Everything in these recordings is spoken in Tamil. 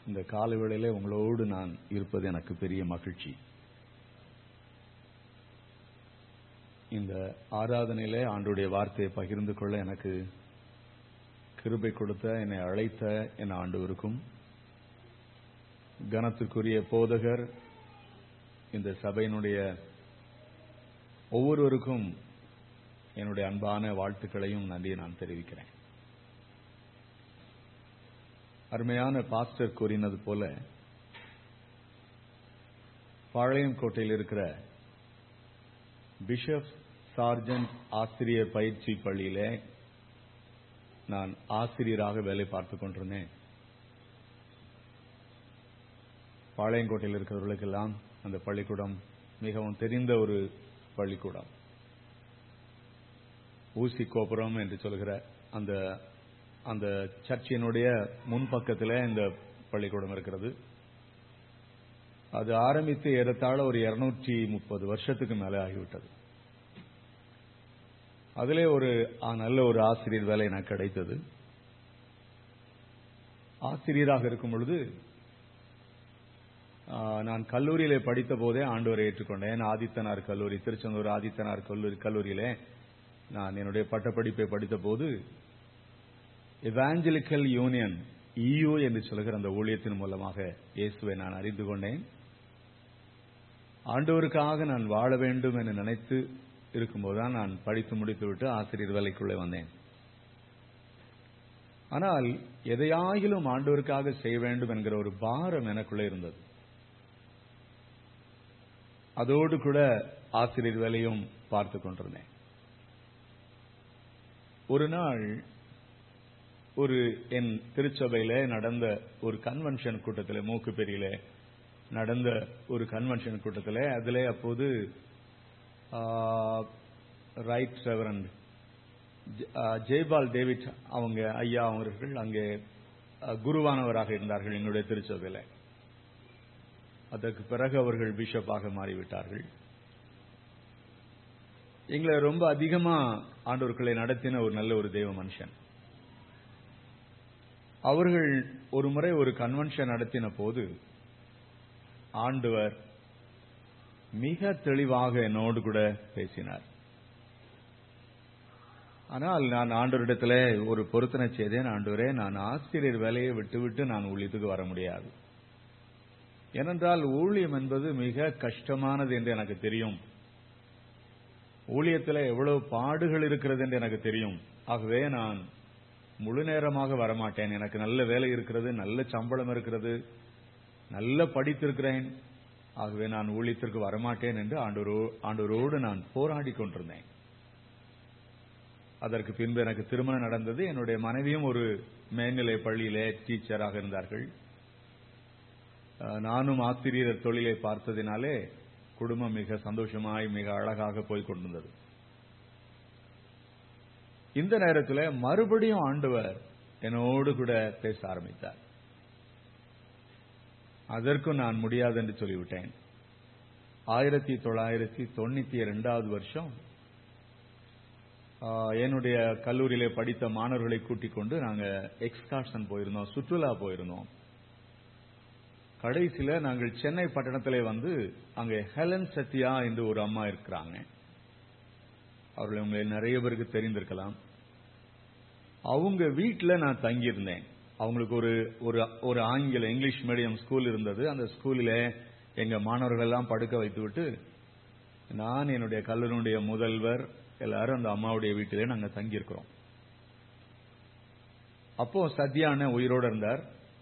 இந்த கால வேளையிலே உங்களோடு நான் இருப்பது எனக்கு பெரிய மகிழ்ச்சி இந்த ஆராதனையிலே ஆண்டுடைய வார்த்தையை பகிர்ந்து கொள்ள எனக்கு கிருபை கொடுத்த என்னை அழைத்த என் ஆண்டவருக்கும் கனத்துக்குரிய போதகர் இந்த சபையினுடைய ஒவ்வொருவருக்கும் என்னுடைய அன்பான வாழ்த்துக்களையும் நன்றியை நான் தெரிவிக்கிறேன் அருமையான பாஸ்டர் கூறினது போல பாளையங்கோட்டையில் இருக்கிற பிஷப் சார்ஜன்ட் ஆசிரியர் பயிற்சி பள்ளியிலே நான் ஆசிரியராக வேலை பார்த்துக் கொண்டிருந்தேன் பாளையங்கோட்டையில் இருக்கிறவர்களுக்கெல்லாம் அந்த பள்ளிக்கூடம் மிகவும் தெரிந்த ஒரு பள்ளிக்கூடம் ஊசி கோபுரம் என்று சொல்கிற அந்த அந்த சர்ச்சினுடைய முன்பக்கத்தில் இந்த பள்ளிக்கூடம் இருக்கிறது அது ஆரம்பித்து ஏறத்தாழ ஒரு இருநூற்றி முப்பது வருஷத்துக்கு மேலே ஆகிவிட்டது அதிலே ஒரு நல்ல ஒரு ஆசிரியர் வேலை எனக்கு கிடைத்தது ஆசிரியராக இருக்கும் பொழுது நான் கல்லூரியிலே படித்த போதே ஆண்டவரை ஏற்றுக்கொண்டேன் ஆதித்தனார் கல்லூரி திருச்செந்தூர் ஆதித்தனார் கல்லூரி கல்லூரியிலே நான் என்னுடைய பட்டப்படிப்பை படித்த போது இவாஞ்சலிக்கல் யூனியன் இயு என்று சொல்கிற அந்த ஊழியத்தின் மூலமாக இயேசுவை நான் அறிந்து கொண்டேன் ஆண்டவருக்காக நான் வாழ வேண்டும் என்று நினைத்து இருக்கும்போதுதான் நான் படித்து முடித்துவிட்டு ஆசிரியர் வேலைக்குள்ளே வந்தேன் ஆனால் எதையாகிலும் ஆண்டவருக்காக செய்ய வேண்டும் என்கிற ஒரு பாரம் எனக்குள்ளே இருந்தது அதோடு கூட ஆசிரியர் வேலையும் பார்த்து கொண்டிருந்தேன் ஒரு நாள் ஒரு என் திருச்சபையில நடந்த ஒரு கன்வென்ஷன் கூட்டத்தில் மூக்குப்பெரியில நடந்த ஒரு கன்வென்ஷன் கூட்டத்தில் அதில் அப்போது ரைட் ரெவரண்ட் ஜெய்பால் டேவிட் அவங்க ஐயா அவர்கள் அங்கே குருவானவராக இருந்தார்கள் என்னுடைய திருச்சபையில் அதற்கு பிறகு அவர்கள் பிஷப்பாக மாறிவிட்டார்கள் எங்களை ரொம்ப அதிகமா ஆண்டவர்களை நடத்தின ஒரு நல்ல ஒரு தெய்வ மனுஷன் அவர்கள் ஒரு முறை ஒரு கன்வென்ஷன் நடத்தின போது ஆண்டவர் மிக தெளிவாக என்னோடு கூட பேசினார் ஆனால் நான் ஆண்டவரிடத்தில் ஒரு பொருத்தனை செய்தேன் ஆண்டவரே நான் ஆசிரியர் வேலையை விட்டுவிட்டு நான் ஊழியத்துக்கு வர முடியாது ஏனென்றால் ஊழியம் என்பது மிக கஷ்டமானது என்று எனக்கு தெரியும் ஊழியத்தில் எவ்வளவு பாடுகள் இருக்கிறது என்று எனக்கு தெரியும் ஆகவே நான் முழு நேரமாக வரமாட்டேன் எனக்கு நல்ல வேலை இருக்கிறது நல்ல சம்பளம் இருக்கிறது நல்ல படித்திருக்கிறேன் ஆகவே நான் ஊழியத்திற்கு வரமாட்டேன் என்று ஆண்டவரோடு நான் போராடி கொண்டிருந்தேன் அதற்கு பின்பு எனக்கு திருமணம் நடந்தது என்னுடைய மனைவியும் ஒரு மேல்நிலை பள்ளியிலே டீச்சராக இருந்தார்கள் நானும் ஆசிரியர் தொழிலை பார்த்ததினாலே குடும்பம் மிக சந்தோஷமாய் மிக அழகாக போய் கொண்டிருந்தது இந்த நேரத்தில் மறுபடியும் ஆண்டவர் என்னோடு கூட பேச ஆரம்பித்தார் அதற்கும் நான் முடியாது என்று சொல்லிவிட்டேன் ஆயிரத்தி தொள்ளாயிரத்தி தொண்ணூத்தி இரண்டாவது வருஷம் என்னுடைய கல்லூரியிலே படித்த மாணவர்களை கூட்டிக் கொண்டு நாங்க எக்ஸ்கார்ஷன் போயிருந்தோம் சுற்றுலா போயிருந்தோம் கடைசியில நாங்கள் சென்னை பட்டணத்திலே வந்து அங்கே ஹெலன் சத்யா என்று ஒரு அம்மா இருக்கிறாங்க அவர்களை உங்களை நிறைய பேருக்கு தெரிந்திருக்கலாம் அவங்க வீட்டில் நான் தங்கியிருந்தேன் அவங்களுக்கு ஒரு ஒரு ஒரு ஆங்கில இங்கிலீஷ் மீடியம் ஸ்கூல் இருந்தது அந்த ஸ்கூலில் எங்க மாணவர்கள் எல்லாம் படுக்க வைத்து விட்டு நான் என்னுடைய கல்லூரியுடைய முதல்வர் எல்லாரும் அந்த அம்மாவுடைய வீட்டிலே நாங்க தங்கியிருக்கிறோம் அப்போ சத்யான உயிரோடு இருந்தார்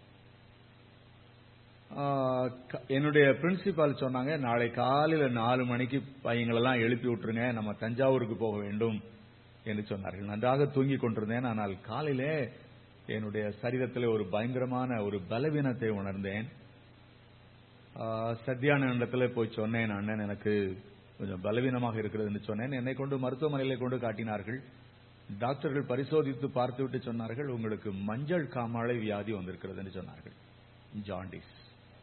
என்னுடைய பிரின்சிபால் சொன்னாங்க நாளை காலையில் நாலு மணிக்கு பையங்களெல்லாம் எழுப்பி விட்டுருங்க நம்ம தஞ்சாவூருக்கு போக வேண்டும் என்று சொன்னார்கள் நன்றாக தூங்கி கொண்டிருந்தேன் ஆனால் காலையிலே என்னுடைய சரீரத்தில் ஒரு பயங்கரமான ஒரு பலவீனத்தை உணர்ந்தேன் சத்தியான இடத்துல போய் சொன்னேன் அண்ணன் எனக்கு கொஞ்சம் பலவீனமாக இருக்கிறது என்று சொன்னேன் என்னை கொண்டு மருத்துவமனையில கொண்டு காட்டினார்கள் டாக்டர்கள் பரிசோதித்து பார்த்துவிட்டு சொன்னார்கள் உங்களுக்கு மஞ்சள் காமாலை வியாதி வந்திருக்கிறது என்று சொன்னார்கள் ஜாண்டிஸ்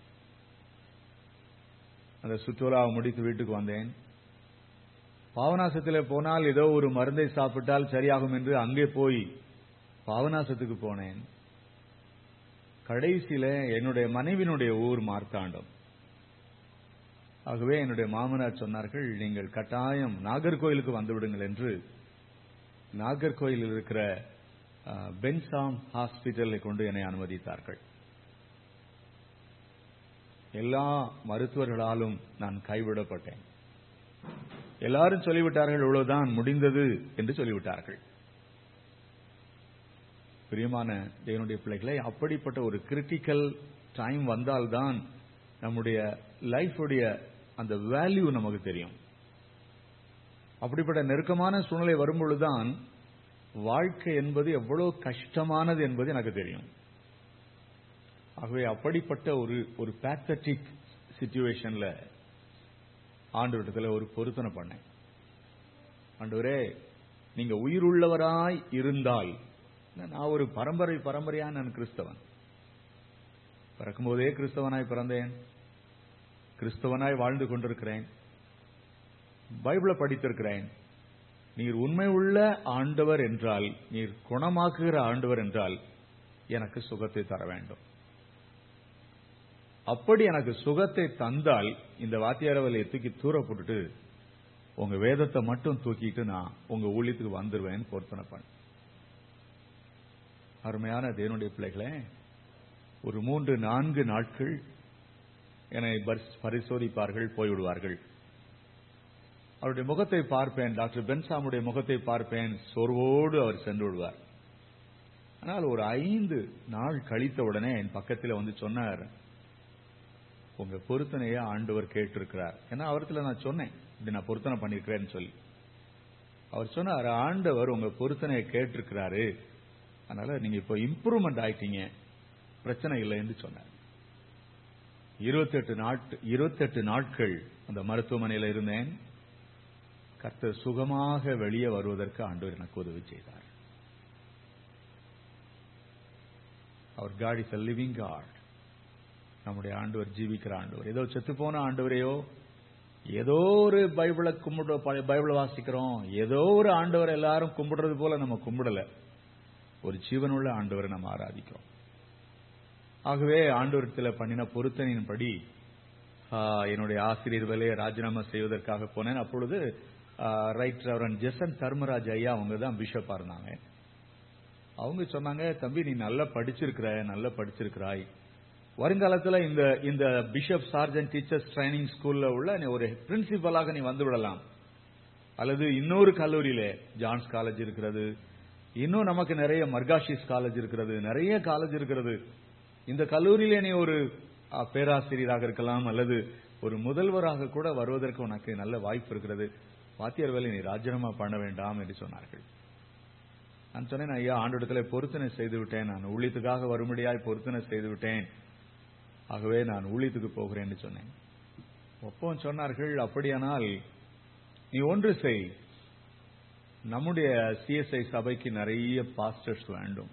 அந்த சுற்றுலாவை முடித்து வீட்டுக்கு வந்தேன் பாவநாசத்தில் போனால் ஏதோ ஒரு மருந்தை சாப்பிட்டால் சரியாகும் என்று அங்கே போய் பாவநாசத்துக்கு போனேன் கடைசியில என்னுடைய மனைவியினுடைய ஊர் மார்த்தாண்டம் ஆகவே என்னுடைய மாமனார் சொன்னார்கள் நீங்கள் கட்டாயம் நாகர்கோயிலுக்கு வந்து விடுங்கள் என்று நாகர்கோயிலில் இருக்கிற அஹ், பென்சாம் ஹாஸ்பிட்டலை கொண்டு என்னை அனுமதித்தார்கள் எல்லா மருத்துவர்களாலும் நான் கைவிடப்பட்டேன் எல்லாரும் சொல்லிவிட்டார்கள் இவ்வளவுதான் முடிந்தது என்று சொல்லிவிட்டார்கள் பிரியமான தேவனுடைய பிள்ளைகளை அப்படிப்பட்ட ஒரு கிரிட்டிக்கல் டைம் வந்தால்தான் நம்முடைய லைஃபுடைய அந்த வேல்யூ நமக்கு தெரியும் அப்படிப்பட்ட நெருக்கமான சூழ்நிலை வரும்பொழுதுதான் வாழ்க்கை என்பது எவ்வளவு கஷ்டமானது என்பது எனக்கு தெரியும் ஆகவே அப்படிப்பட்ட ஒரு ஒரு பேத்தட்டிக் சிச்சுவேஷன்ல ஆண்டு ஒரு பொருத்தனை பண்ணேன் ஆண்டவரே நீங்க உயிருள்ளவராய் இருந்தால் நான் ஒரு பரம்பரை பரம்பரையா நான் கிறிஸ்தவன் பிறக்கும்போதே கிறிஸ்தவனாய் பிறந்தேன் கிறிஸ்தவனாய் வாழ்ந்து கொண்டிருக்கிறேன் பைபிளை படித்திருக்கிறேன் நீர் உண்மை உள்ள ஆண்டவர் என்றால் நீர் குணமாக்குகிற ஆண்டவர் என்றால் எனக்கு சுகத்தை தர வேண்டும் அப்படி எனக்கு சுகத்தை தந்தால் இந்த வாத்தியாரவலை தூக்கி தூர போட்டுட்டு உங்க வேதத்தை மட்டும் தூக்கிட்டு நான் உங்க ஊழியத்துக்கு வந்துருவேன் பொருத்தனை பண்ண அருமையான தேவனுடைய பிள்ளைகளே ஒரு மூன்று நான்கு நாட்கள் என்னை பரிஸ்- பரிசோதிப்பார்கள் போய்விடுவார்கள் அவருடைய முகத்தை பார்ப்பேன் டாக்டர் பென்சாமுடைய முகத்தை பார்ப்பேன் சோர்வோடு அவர் சென்று விடுவார் ஆனால் ஒரு ஐந்து நாள் கழித்த உடனே என் பக்கத்தில் வந்து சொன்னார் உங்க பொருத்தனையை ஆண்டவர் கேட்டிருக்கிறார் ஏன்னா அவர்த்துல நான் சொன்னேன் இப்படி நான் பொருத்தனை பண்ணிருக்கிறேன்னு சொல்லி அவர் சொன்னார் ஆண்டவர் உங்க பொருத்தனையை கேட்டிருக்கிறாரு அதனால நீங்க இப்போ இம்ப்ரூவ்மெண்ட் ஆயிட்டீங்க பிரச்சனை இல்லை என்று சொன்னார் இருபத்தெட்டு நாட் இருபத்தெட்டு நாட்கள் அந்த மருத்துவமனையில் இருந்தேன் கர்த்தர் சுகமாக வெளியே வருவதற்கு ஆண்டவர் எனக்கு உதவி செய்தார் அவர் God is a living God நம்முடைய ஆண்டவர் ஜீவிக்கிற ஆண்டவர் ஏதோ செத்து போன ஆண்டவரையோ ஏதோ ஒரு பைபிளை கும்பிட பைபிளை வாசிக்கிறோம் ஏதோ ஒரு ஆண்டவர் எல்லாரும் கும்பிடுறது போல நம்ம கும்பிடல ஒரு ஜீவனுள்ள ஆண்டவரை நம்ம ஆராதிக்கிறோம் ஆகவே ஆண்டவரத்தில் பண்ணின பொருத்தனின்படி ஆ, என்னுடைய ஆசிரியர் வேலையை ராஜினாமா செய்வதற்காக போனேன் அப்பொழுது ரைட் ரெவரன் ஜெசன் தர்மராஜ் ஐயா அவங்க தான் பிஷப்பா இருந்தாங்க அவங்க சொன்னாங்க தம்பி நீ நல்லா படிச்சிருக்கிற நல்லா படிச்சிருக்கிறாய் வருங்காலத்துல இந்த இந்த பிஷப் சார்ஜன் டீச்சர்ஸ் ட்ரைனிங் ஸ்கூல்ல உள்ள நீ ஒரு பிரின்சிபலாக நீ வந்து விடலாம் அல்லது இன்னொரு கல்லூரியில ஜான்ஸ் காலேஜ் இருக்கிறது இன்னும் நமக்கு நிறைய மர்காஷிஸ் காலேஜ் இருக்கிறது நிறைய காலேஜ் இருக்கிறது இந்த கல்லூரியில நீ ஒரு அ, பேராசிரியராக இருக்கலாம் அல்லது ஒரு முதல்வராக கூட வருவதற்கு உனக்கு நல்ல வாய்ப்பு இருக்கிறது வாத்தியார் வேலை நீ ராஜினாமா பண்ண வேண்டாம் என்று சொன்னார்கள் நான் சொன்னேன் ஐயா ஆண்டிடத்துல பொருத்தனை செய்து விட்டேன் நான் ஊழியத்துக்காக வரும்படியாய் பொருத்தனை செய்து விட்டேன் ஆகவே நான் ஊழியத்துக்கு போகிறேன் என்று சொன்னேன் ஒப்போ சொன்னார்கள் அப்படியானால் நீ ஒன்று செய் நம்முடைய சிஎஸ்ஐ சபைக்கு நிறைய பாஸ்டர்ஸ் வேண்டும்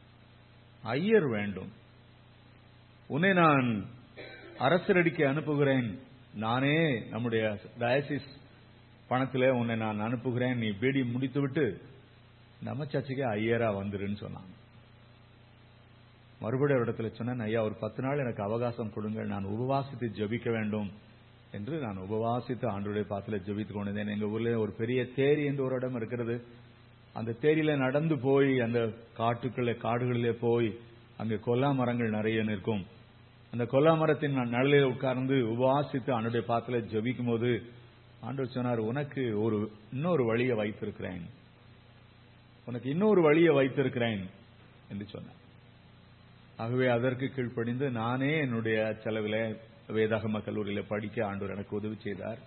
ஐயர் வேண்டும் உன்னை நான் அரசரடிக்கு அனுப்புகிறேன் நானே நம்முடைய டயசிஸ் பணத்திலே உன்னை நான் அனுப்புகிறேன் நீ பீடி முடித்துவிட்டு நம்ம சர்ச்சுக்கே ஐயரா வந்துருன்னு சொன்னாங்க மறுபடியும் ஒரு இடத்துல சொன்னேன் ஐயா ஒரு பத்து நாள் எனக்கு அவகாசம் கொடுங்கள் நான் உபவாசித்து ஜெபிக்க வேண்டும் என்று நான் உபவாசித்து ஆண்டுடைய பாத்துல ஜெபித்துக் கொண்டிருந்தேன் எங்க ஊர்ல ஒரு பெரிய தேரி என்று ஒரு இடம் இருக்கிறது அந்த தேரியில நடந்து போய் அந்த காட்டுக்குள்ள காடுகளிலே போய் அங்கே கொல்லா மரங்கள் நிறைய நிற்கும் அந்த கொல்லா மரத்தின் நிழலில் உட்கார்ந்து உபவாசித்து ஆண்டுடைய பாத்துல ஜெபிக்கும் போது ஆண்டவர் சொன்னார் உனக்கு ஒரு இன்னொரு வழியை வைத்திருக்கிறேன் உனக்கு இன்னொரு வழியை வைத்திருக்கிறேன் என்று சொன்னார் ஆகவே அதற்கு கீழ்ப்படிந்து நானே என்னுடைய செலவில வேதாகம கல்லூரியில படிக்க ஆண்டவர் எனக்கு உதவி செய்தார்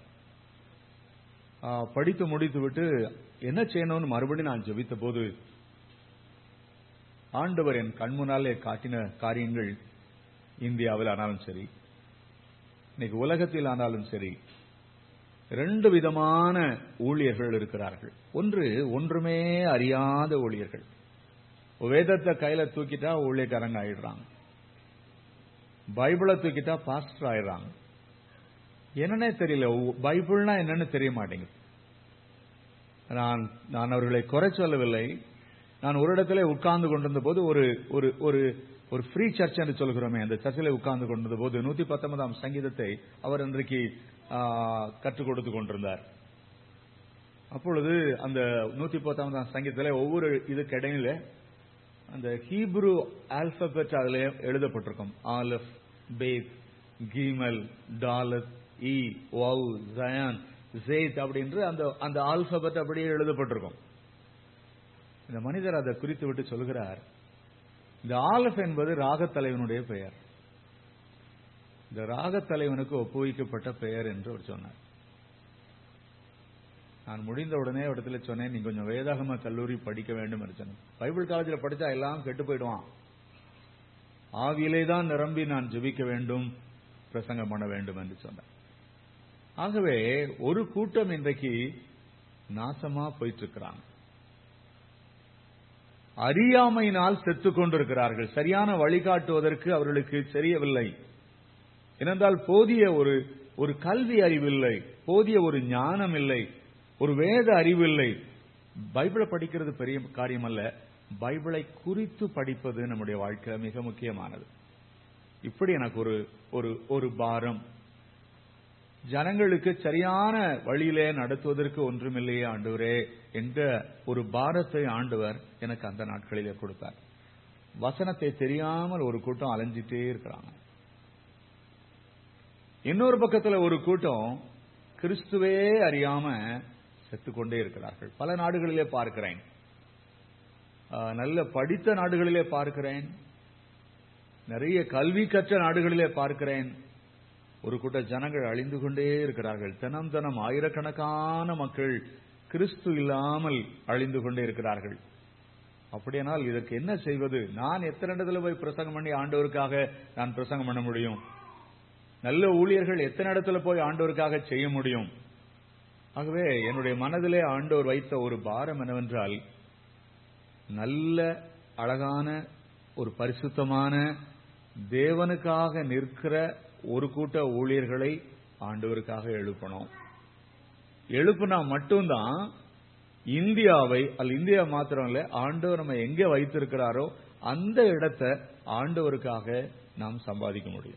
ஆ, படித்து முடித்து விட்டு என்ன செய்யணும்னு மறுபடியும் நான் ஜெபித்த போது ஆண்டவர் என் கண் முன்னாலே காட்டின காரியங்கள் இந்தியாவில் ஆனாலும் சரி இன்னைக்கு உலகத்தில் ஆனாலும் சரி ரெண்டு விதமான ஊழியர்கள் இருக்கிறார்கள் ஒன்று ஒன்றுமே அறியாத ஊழியர்கள் வேதத்தை கையில தூக்கிட்டா ஊழியக்காரங்க ஆயிடுறாங்க பைபிளை தூக்கிட்டா பாஸ்டர் ஆயிடுறாங்க என்னன்னே தெரியல உ- பைபிள்னா என்னன்னு தெரிய மாட்டேங்குது நான் நான் அவர்களை குறை சொல்லவில்லை நான் ஒரு இடத்துல உட்கார்ந்து கொண்டிருந்த போது ஒரு ஒரு ஒரு ஒரு ஃப்ரீ சர்ச் என்று சொல்கிறோமே அந்த சர்ச்சில் உட்கார்ந்து கொண்டிருந்த போது நூத்தி பத்தொன்பதாம் சங்கீதத்தை அவர் இன்றைக்கு ஆ, கற்றுக் கொடுத்து கொண்டிருந்தார் அப்பொழுது அந்த நூத்தி பத்தொன்பதாம் சங்கீதத்தில் ஒவ்வொரு இதுக்கு இடையில அந்த ஹீப்ரு ஆல்பபெட் அதுல எழுதப்பட்டிருக்கும் ஆலஃப் பேத் கீமல் டாலத் இ வவ் ஜயான் ஜெய்த் அப்படின்ற அந்த அந்த ஆல்பபெட் அப்படியே எழுதப்பட்டிருக்கும் இந்த மனிதர் அதை குறித்து விட்டு சொல்கிறார் இந்த ஆலஃப் என்பது ராகத்தலைவனுடைய பெயர் இந்த ராகத்தலைவனுக்கு ஒப்புவிக்கப்பட்ட பெயர் என்று அவர் சொன்னார் நான் முடிந்த உடனே இடத்துல சொன்னேன் நீ கொஞ்சம் வேதாகம கல்லூரி படிக்க வேண்டும் என்று சொன்னேன் பைபிள் காலேஜில் படிச்சா எல்லாம் கெட்டு போயிடுவான் ஆவியிலே தான் நிரம்பி நான் ஜெபிக்க வேண்டும் பிரசங்கம் பண்ண வேண்டும் என்று சொன்னேன் ஆகவே ஒரு கூட்டம் இன்றைக்கு நாசமா போயிட்டு இருக்கிறாங்க அறியாமையினால் செத்துக் கொண்டிருக்கிறார்கள் சரியான வழிகாட்டுவதற்கு அவர்களுக்கு தெரியவில்லை ஏனென்றால் போதிய ஒரு ஒரு கல்வி அறிவில்லை போதிய ஒரு ஞானம் இல்லை ஒரு வேத அறிவில்லை பைபிளை படிக்கிறது பெரிய காரியம் அல்ல பைபிளை குறித்து படிப்பது நம்முடைய வாழ்க்கையில மிக முக்கியமானது இப்படி எனக்கு ஒரு ஒரு ஒரு பாரம் ஜனங்களுக்கு சரியான வழியிலே நடத்துவதற்கு ஒன்றுமில்லையே ஆண்டவரே என்ற ஒரு பாரத்தை ஆண்டவர் எனக்கு அந்த நாட்களிலே கொடுத்தார் வசனத்தை தெரியாமல் ஒரு கூட்டம் அலைஞ்சிட்டே இருக்கிறாங்க இன்னொரு பக்கத்துல ஒரு கூட்டம் கிறிஸ்துவே அறியாம செத்துக்கொண்டே இருக்கிறார்கள் பல நாடுகளிலே பார்க்கிறேன் ஆஹ், நல்ல படித்த நாடுகளிலே பார்க்கிறேன் நிறைய கல்வி கற்ற நாடுகளிலே பார்க்கிறேன் ஒரு கூட்ட ஜனங்கள் அழிந்து கொண்டே இருக்கிறார்கள் தினம் தினம் ஆயிரக்கணக்கான மக்கள் கிறிஸ்து இல்லாமல் அழிந்து கொண்டே இருக்கிறார்கள் அப்படியானால் இதற்கு என்ன செய்வது நான் எத்தனை இடத்துல போய் பிரசங்கம் பண்ணி ஆண்டவருக்காக நான் பிரசங்கம் பண்ண முடியும் நல்ல ஊழியர்கள் எத்தனை இடத்துல போய் ஆண்டவருக்காக செய்ய முடியும் ஆகவே என்னுடைய மனதிலே ஆண்டவர் வைத்த ஒரு பாரம் என்னவென்றால் நல்ல அழகான ஒரு பரிசுத்தமான தேவனுக்காக நிற்கிற ஒரு கூட்ட ஊழியர்களை ஆண்டவருக்காக எழுப்பணும் எழுப்புனா மட்டும்தான் இந்தியாவை அல்ல இந்தியா மாத்திரம் இல்ல ஆண்டவர் நம்ம எங்க வைத்திருக்கிறாரோ அந்த இடத்தை ஆண்டவருக்காக நாம் சம்பாதிக்க முடியும்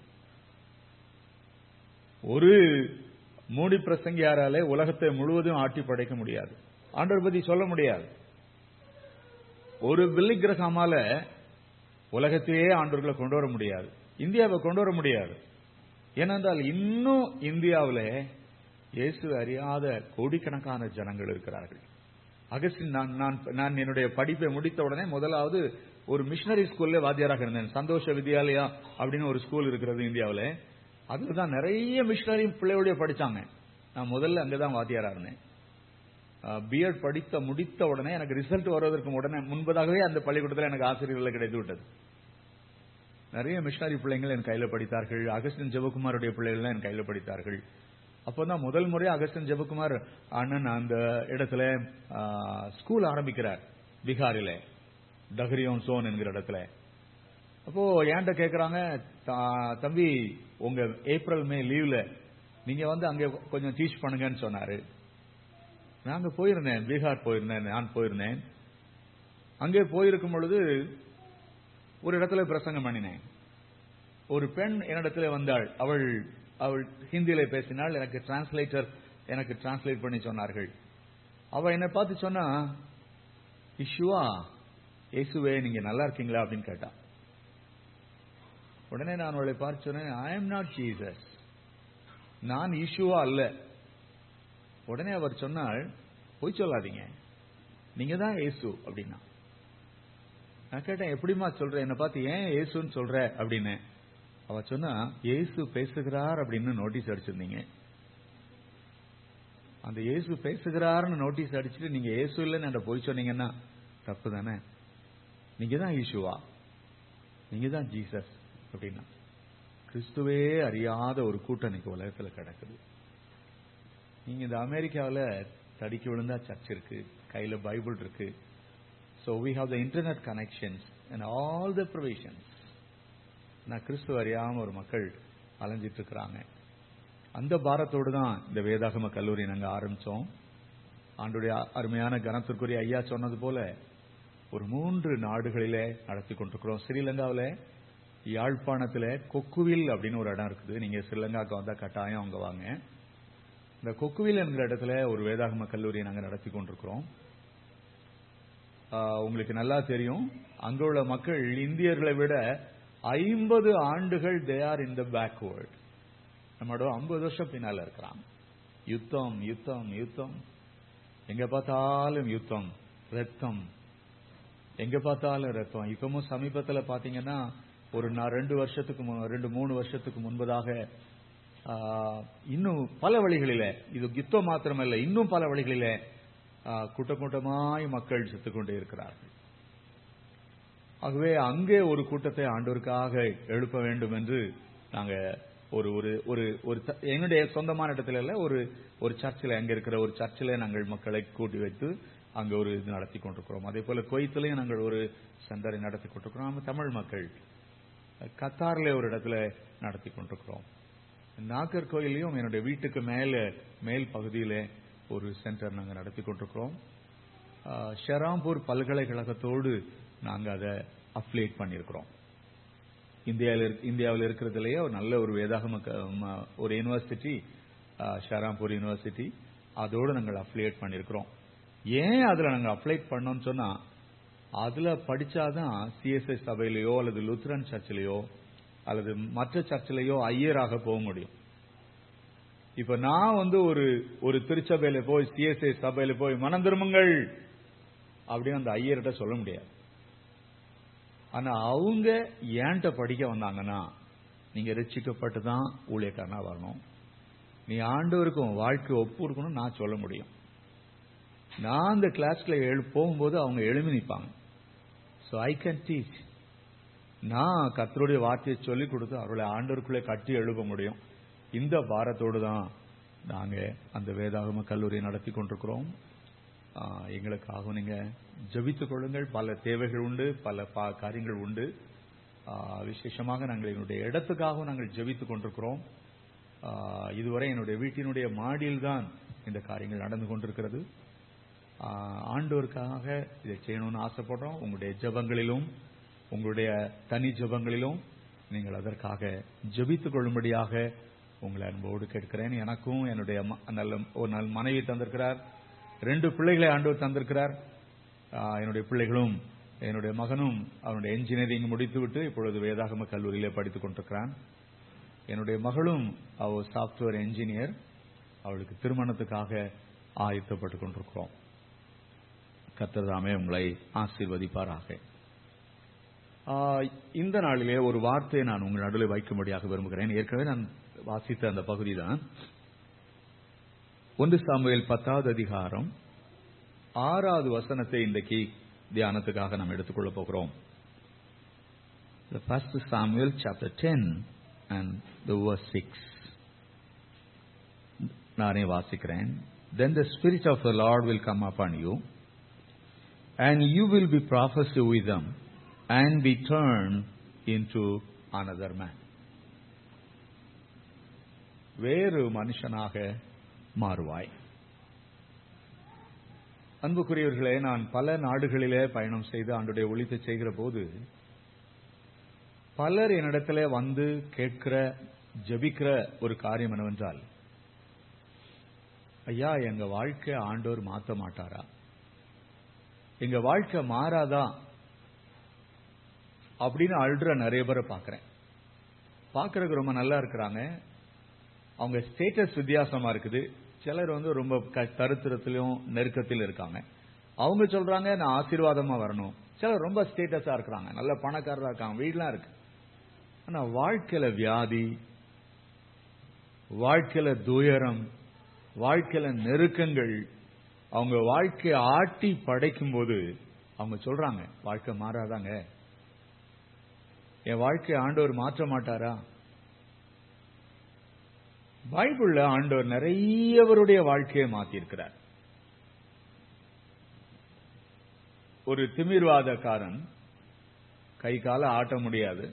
ஒரு மூடி பிரசங்கியாராலே உலகத்தை முழுவதும் ஆட்டி படைக்க முடியாது ஆண்டவர் பத்தி சொல்ல முடியாது ஒரு வில்லிகிரகமால உலகத்தையே ஆண்டவர்களை கொண்டு வர முடியாது இந்தியாவை கொண்டு வர முடியாது ஏனென்றால் இன்னும் இந்தியாவில் இயேசு அறியாத கோடிக்கணக்கான ஜனங்கள் இருக்கிறார்கள் அகஸ்டின் நான் நான் நான் என்னுடைய படிப்பை முடித்த உடனே முதலாவது ஒரு மிஷனரி ஸ்கூல்ல வாத்தியாராக இருந்தேன் சந்தோஷ வித்யாலயா அப்படின்னு ஒரு ஸ்கூல் இருக்கிறது இந்தியாவில் அதுல தான் நிறைய மிஷனரி பிள்ளையோட படிச்சாங்க நான் முதல்ல அங்கதான் வாத்தியாரா இருந்தேன் பிஎட் படித்த முடித்த உடனே எனக்கு ரிசல்ட் வருவதற்கு உடனே முன்பதாகவே அந்த பள்ளிக்கூடத்தில் எனக்கு ஆசிரியர்களை கிடைத்து விட்டது நிறைய மிஷனரி பிள்ளைங்கள் என் கையில படித்தார்கள் அகஸ்டின் ஜெபகுமாருடைய பிள்ளைகள் என் கையில படித்தார்கள் அப்போதான் முதல் முறை அகஸ்டின் ஜெபகுமார் அண்ணன் அந்த இடத்துல ஆ, ஸ்கூல் ஆரம்பிக்கிறார் பீகாரில டஹரியோன் சோன் என்கிற இடத்துல அப்போ ஏன்ட்ட கேக்குறாங்க "தா- தம்பி உங்க ஏப்ரல் மே லீவ்ல நீங்க வந்து அங்க கொஞ்சம் டீச் பண்ணுங்கன்னு சொன்னாரு நாங்க போயிருந்தேன் பீகார் போயிருந்தேன் நான் போயிருந்தேன் அங்கே போயிருக்கும் பொழுது ஒரு இடத்துல பிரசங்கம் பண்ணினேன் ஒரு பெண் என்னிடத்துல வந்தாள் அவள் அவள் ஹிந்தியில பேசினாள் எனக்கு டிரான்ஸ்லேட்டர் எனக்கு டிரான்ஸ்லேட் பண்ணி சொன்னார்கள் அவ என்னை பார்த்து சொன்னா இஷுவா இயேசுவே நீங்க நல்லா இருக்கீங்களா அப்படின்னு கேட்டா உடனே நான் அவளை பார்த்து சொன்னேன் ஐ எம் நாட் ஜீசஸ் நான் இஷுவா அல்ல உடனே அவர் சொன்னாள் பொய் சொல்லாதீங்க நீங்க தான் இயேசு அப்படின்னா நான் கேட்டேன் எப்படிம்மா சொல்ற என்னை பார்த்து ஏன் இயேசுன்னு சொல்ற அப்படின்னு அவ சொன்னா இயேசு பேசுகிறார் அப்படின்னு நோட்டீஸ் அடிச்சிருந்தீங்க அந்த இயேசு பேசுகிறார்னு நோட்டீஸ் அடிச்சுட்டு நீங்க இயேசு இல்லைன்னு என்கிட்ட போய் சொன்னீங்கன்னா தப்பு தானே நீங்க தான் ஈசுவா நீங்க தான் ஜீசஸ் அப்படின்னா கிறிஸ்துவே அறியாத ஒரு கூட்டம் இன்னைக்கு உலகத்துல கிடக்குது நீங்க இந்த அமெரிக்காவில் தடிக்கு விழுந்தா சர்ச் இருக்கு கையில பைபிள் இருக்கு so we have the internet connections and all the provisions நான் கிறிஸ்துவ அறியாம ஒரு மக்கள் அலைஞ்சிட்டு இருக்கிறாங்க அந்த பாரத்தோடு தான் இந்த வேதாகம கல்லூரி நாங்க ஆரம்பிச்சோம் ஆண்டுடைய அருமையான கனத்திற்குரிய ஐயா சொன்னது போல ஒரு மூன்று நாடுகளிலே நடத்தி கொண்டிருக்கிறோம் ஸ்ரீலங்காவில் யாழ்ப்பாணத்துல கொக்குவில் அப்படின்னு ஒரு இடம் இருக்குது நீங்க ஸ்ரீலங்காவுக்கு வந்தா கட்டாயம் அங்க வாங்க இந்த கொக்குவில் என்கிற இடத்துல ஒரு வேதாகம கல்லூரியை நாங்க நடத்தி கொண்டிருக்கிறோம் ஆஹ், உங்களுக்கு நல்லா தெரியும் அங்க உள்ள மக்கள் இந்தியர்களை விட ஐம்பது ஆண்டுகள் they are in the backward நம்மளோட ஐம்பது வருஷம் பின்னால இருக்கிறாங்க யுத்தம் யுத்தம் யுத்தம் எங்க பார்த்தாலும் யுத்தம் ரத்தம் எங்க பார்த்தாலும் ரத்தம் இப்பவும் சமீபத்துல பாத்தீங்கன்னா ஒரு நான் ரெண்டு வருஷத்துக்கு மு- ரெண்டு மூணு வருஷத்துக்கு முன்பதாக ஆஹ், இன்னும் பல வழிகளில இது யுத்தம் மாத்திரமல்ல இன்னும் பல வழிகளில ஆஹ், கூட்டம் கூட்டமாய் மக்கள் செத்துக்கொண்டே இருக்கிறார்கள் ஆகவே அங்கே ஒரு கூட்டத்தை ஆண்டோருக்காக எழுப்ப வேண்டும் என்று நாங்க ஒரு ஒரு ஒரு ஒரு த- என்னுடைய சொந்தமான இடத்துல இல்ல ஒரு ஒரு சர்ச்சில் அங்க இருக்கிற ஒரு சர்ச்சில் நாங்கள் மக்களை கூட்டி வைத்து அங்க ஒரு இது நடத்தி கொண்டிருக்கிறோம் அதே போல குவைத்திலையும் நாங்கள் ஒரு சென்டரை நடத்தி கொண்டிருக்கிறோம் நம்ம தமிழ் மக்கள் கத்தார்ல ஒரு இடத்துல நடத்தி கொண்டிருக்கிறோம் நாகர்கோயிலையும் என்னுடைய வீட்டுக்கு மேல மேல் பகுதியில ஒரு சென்டர் நாங்க நடத்தி கொண்டிருக்கிறோம் ஆஹ், ஷெராம்பூர் பல்கலைக்கழகத்தோடு நாங்க அதை அஃபிலியேட் பண்ணியிருக்கிறோம் இந்தியாவில் இருக்க- இந்தியாவில் இருக்கிறதுலயே ஒரு நல்ல ஒரு வேதாகம க- ம- ஒரு யூனிவர்சிட்டி ஆஹ், ஷெராம்பூர் யூனிவர்சிட்டி அதோடு நாங்கள் அஃபிலியேட் பண்ணியிருக்கிறோம் ஏன் அதுல நாங்க அப்ளை பண்ணோம்னு சொன்னா அதுல படிச்சாதான் சிஎஸ்ஐ சபையிலயோ அல்லது லுத்ரன் சர்ச்சிலேயோ அல்லது மற்ற சர்ச்சிலேயோ ஐயராக போக முடியும் இப்ப நான் வந்து ஒரு ஒரு திருச்சபையில போய் சிஎஸ்ஐ சபையில போய் மனம் திரும்புங்கள் அப்படின்னு அந்த ஐயர்கிட்ட சொல்ல முடியாது ஆனா அவங்க ஏன்ட்ட படிக்க வந்தாங்கன்னா நீங்க ரட்சிக்கப்பட்டு தான் ஊழியக்காரனா வரணும் நீ ஆண்டவருக்கு உன் வாழ்க்கை ஒப்பு இருக்கணும் நான் சொல்ல முடியும் நான் அந்த கிளாஸ்ல எழு போகும்போது அவங்க எழுமி நிற்பாங்க ஸோ ஐ கேன் டீச் நான் கர்த்தருடைய வார்த்தையை சொல்லிக் கொடுத்து அவர்களை ஆண்டவருக்குள்ளே கட்டி எழுப்ப முடியும் இந்த பாரத்தோடு தான் நாங்க அந்த வேதாகம கல்லூரியை நடத்தி கொண்டிருக்கிறோம் ஆஹ், எங்களுக்காக நீங்க ஜெபித்துக் கொள்ளுங்கள் பல தேவைகள் உண்டு பல பா- காரியங்கள் உண்டு ஆஹ், விசேஷமாக நாங்கள் எங்களுடைய இடத்துக்காகவும் நாங்கள் ஜெபித்துக் கொண்டிருக்கிறோம் ஆஹ், இதுவரை என்னுடைய வீட்டினுடைய மாடியில் தான் இந்த காரியங்கள் நடந்து கொண்டிருக்கிறது ஆஹ், ஆண்டவருக்காக இதை செய்யணும்னு ஆசைப்படுறோம் உங்களுடைய ஜெபங்களிலும் உங்களுடைய தனி ஜெபங்களிலும் நீங்கள் அதற்காக ஜெபித்துக் கொள்ளும்படியாக உங்களை அன்போடு கேட்கிறேன் எனக்கும் என்னுடைய ம- நல்ல ஒரு நல்ல மனைவி தந்திருக்கிறார் ரெண்டு பிள்ளைகளை ஆண்டவர் தந்திருக்கிறார் ஆஹ், என்னுடைய பிள்ளைகளும் என்னுடைய மகனும் அவனுடைய என்ஜினியரிங் முடித்துவிட்டு இப்பொழுது வேதாகம கல்லூரியிலே படித்துக் கொண்டிருக்கிறான் என்னுடைய மகளும் அவள் சாப்ட்வேர் என்ஜினியர் அவளுக்கு திருமணத்துக்காக ஆயத்தப்பட்டுக் கொண்டிருக்கிறோம் கர்த்தர் தாமே உங்களை ஆசீர்வதிப்பாராக ஆஹ், இந்த நாளிலே ஒரு வார்த்தையை நான் உங்கள் நடுவில் வைக்கும்படியாக விரும்புகிறேன் ஏற்கனவே நான் வாசித்த அந்த பகுதி தான் ஒன்று சாமுவேல் பத்தாவது அதிகாரம் ஆறாவது வசனத்தை இன்றைக்கு தியானத்துக்காக நாம் எடுத்துக்கொள்ளப் போகிறோம் The first Samuel chapter 10 and the verse 6. நானே வாசிக்கிறேன் Then the Spirit of the Lord will come upon you, and you will be prophecy with them, and be turned into another man. வேறு மனுஷனாக மாறுவாய் அன்புக்குரியவர்களே நான் பல நாடுகளிலே பயணம் செய்து ஆண்டுடைய ஒழித்து செய்கிற போது பலர் என்னிடத்துல வந்து கேட்கிற ஜெபிக்கிற ஒரு காரியம் என்னவென்றால் ஐயா எங்க வாழ்க்கை ஆண்டவர் மாத்த மாட்டாரா எங்க வாழ்க்கை மாறாதா அப்படின்னு அழுற நிறைய பேரை பார்க்கிறேன் பார்க்கறதுக்கு ரொம்ப நல்லா இருக்கிறாங்க அவங்க ஸ்டேட்டஸ் வித்தியாசமா இருக்குது சிலர் வந்து ரொம்ப க- தரித்திரத்திலும் நெருக்கத்தில் இருக்காங்க அவங்க சொல்றாங்க நான் ஆசீர்வாதமா வரணும் சிலர் ரொம்ப ஸ்டேட்டஸா இருக்கிறாங்க நல்ல பணக்காரரா இருக்காங்க வீடெல்லாம் இருக்கு ஆனா வாழ்க்கையில வியாதி வாழ்க்கையில துயரம் வாழ்க்கையில நெருக்கங்கள் அவங்க வாழ்க்கையை ஆட்டி படைக்கும் போது அவங்க சொல்றாங்க வாழ்க்கை மாறாதாங்க என் வாழ்க்கையை ஆண்டவர் மாற்ற மாட்டாரா பைபிள்ல ஆண்டவர் நிறையவருடைய வாழ்க்கையை மாத்திருக்கிறார் ஒரு திமிர்வாதக்காரன் கை கால ஆட்ட முடியாது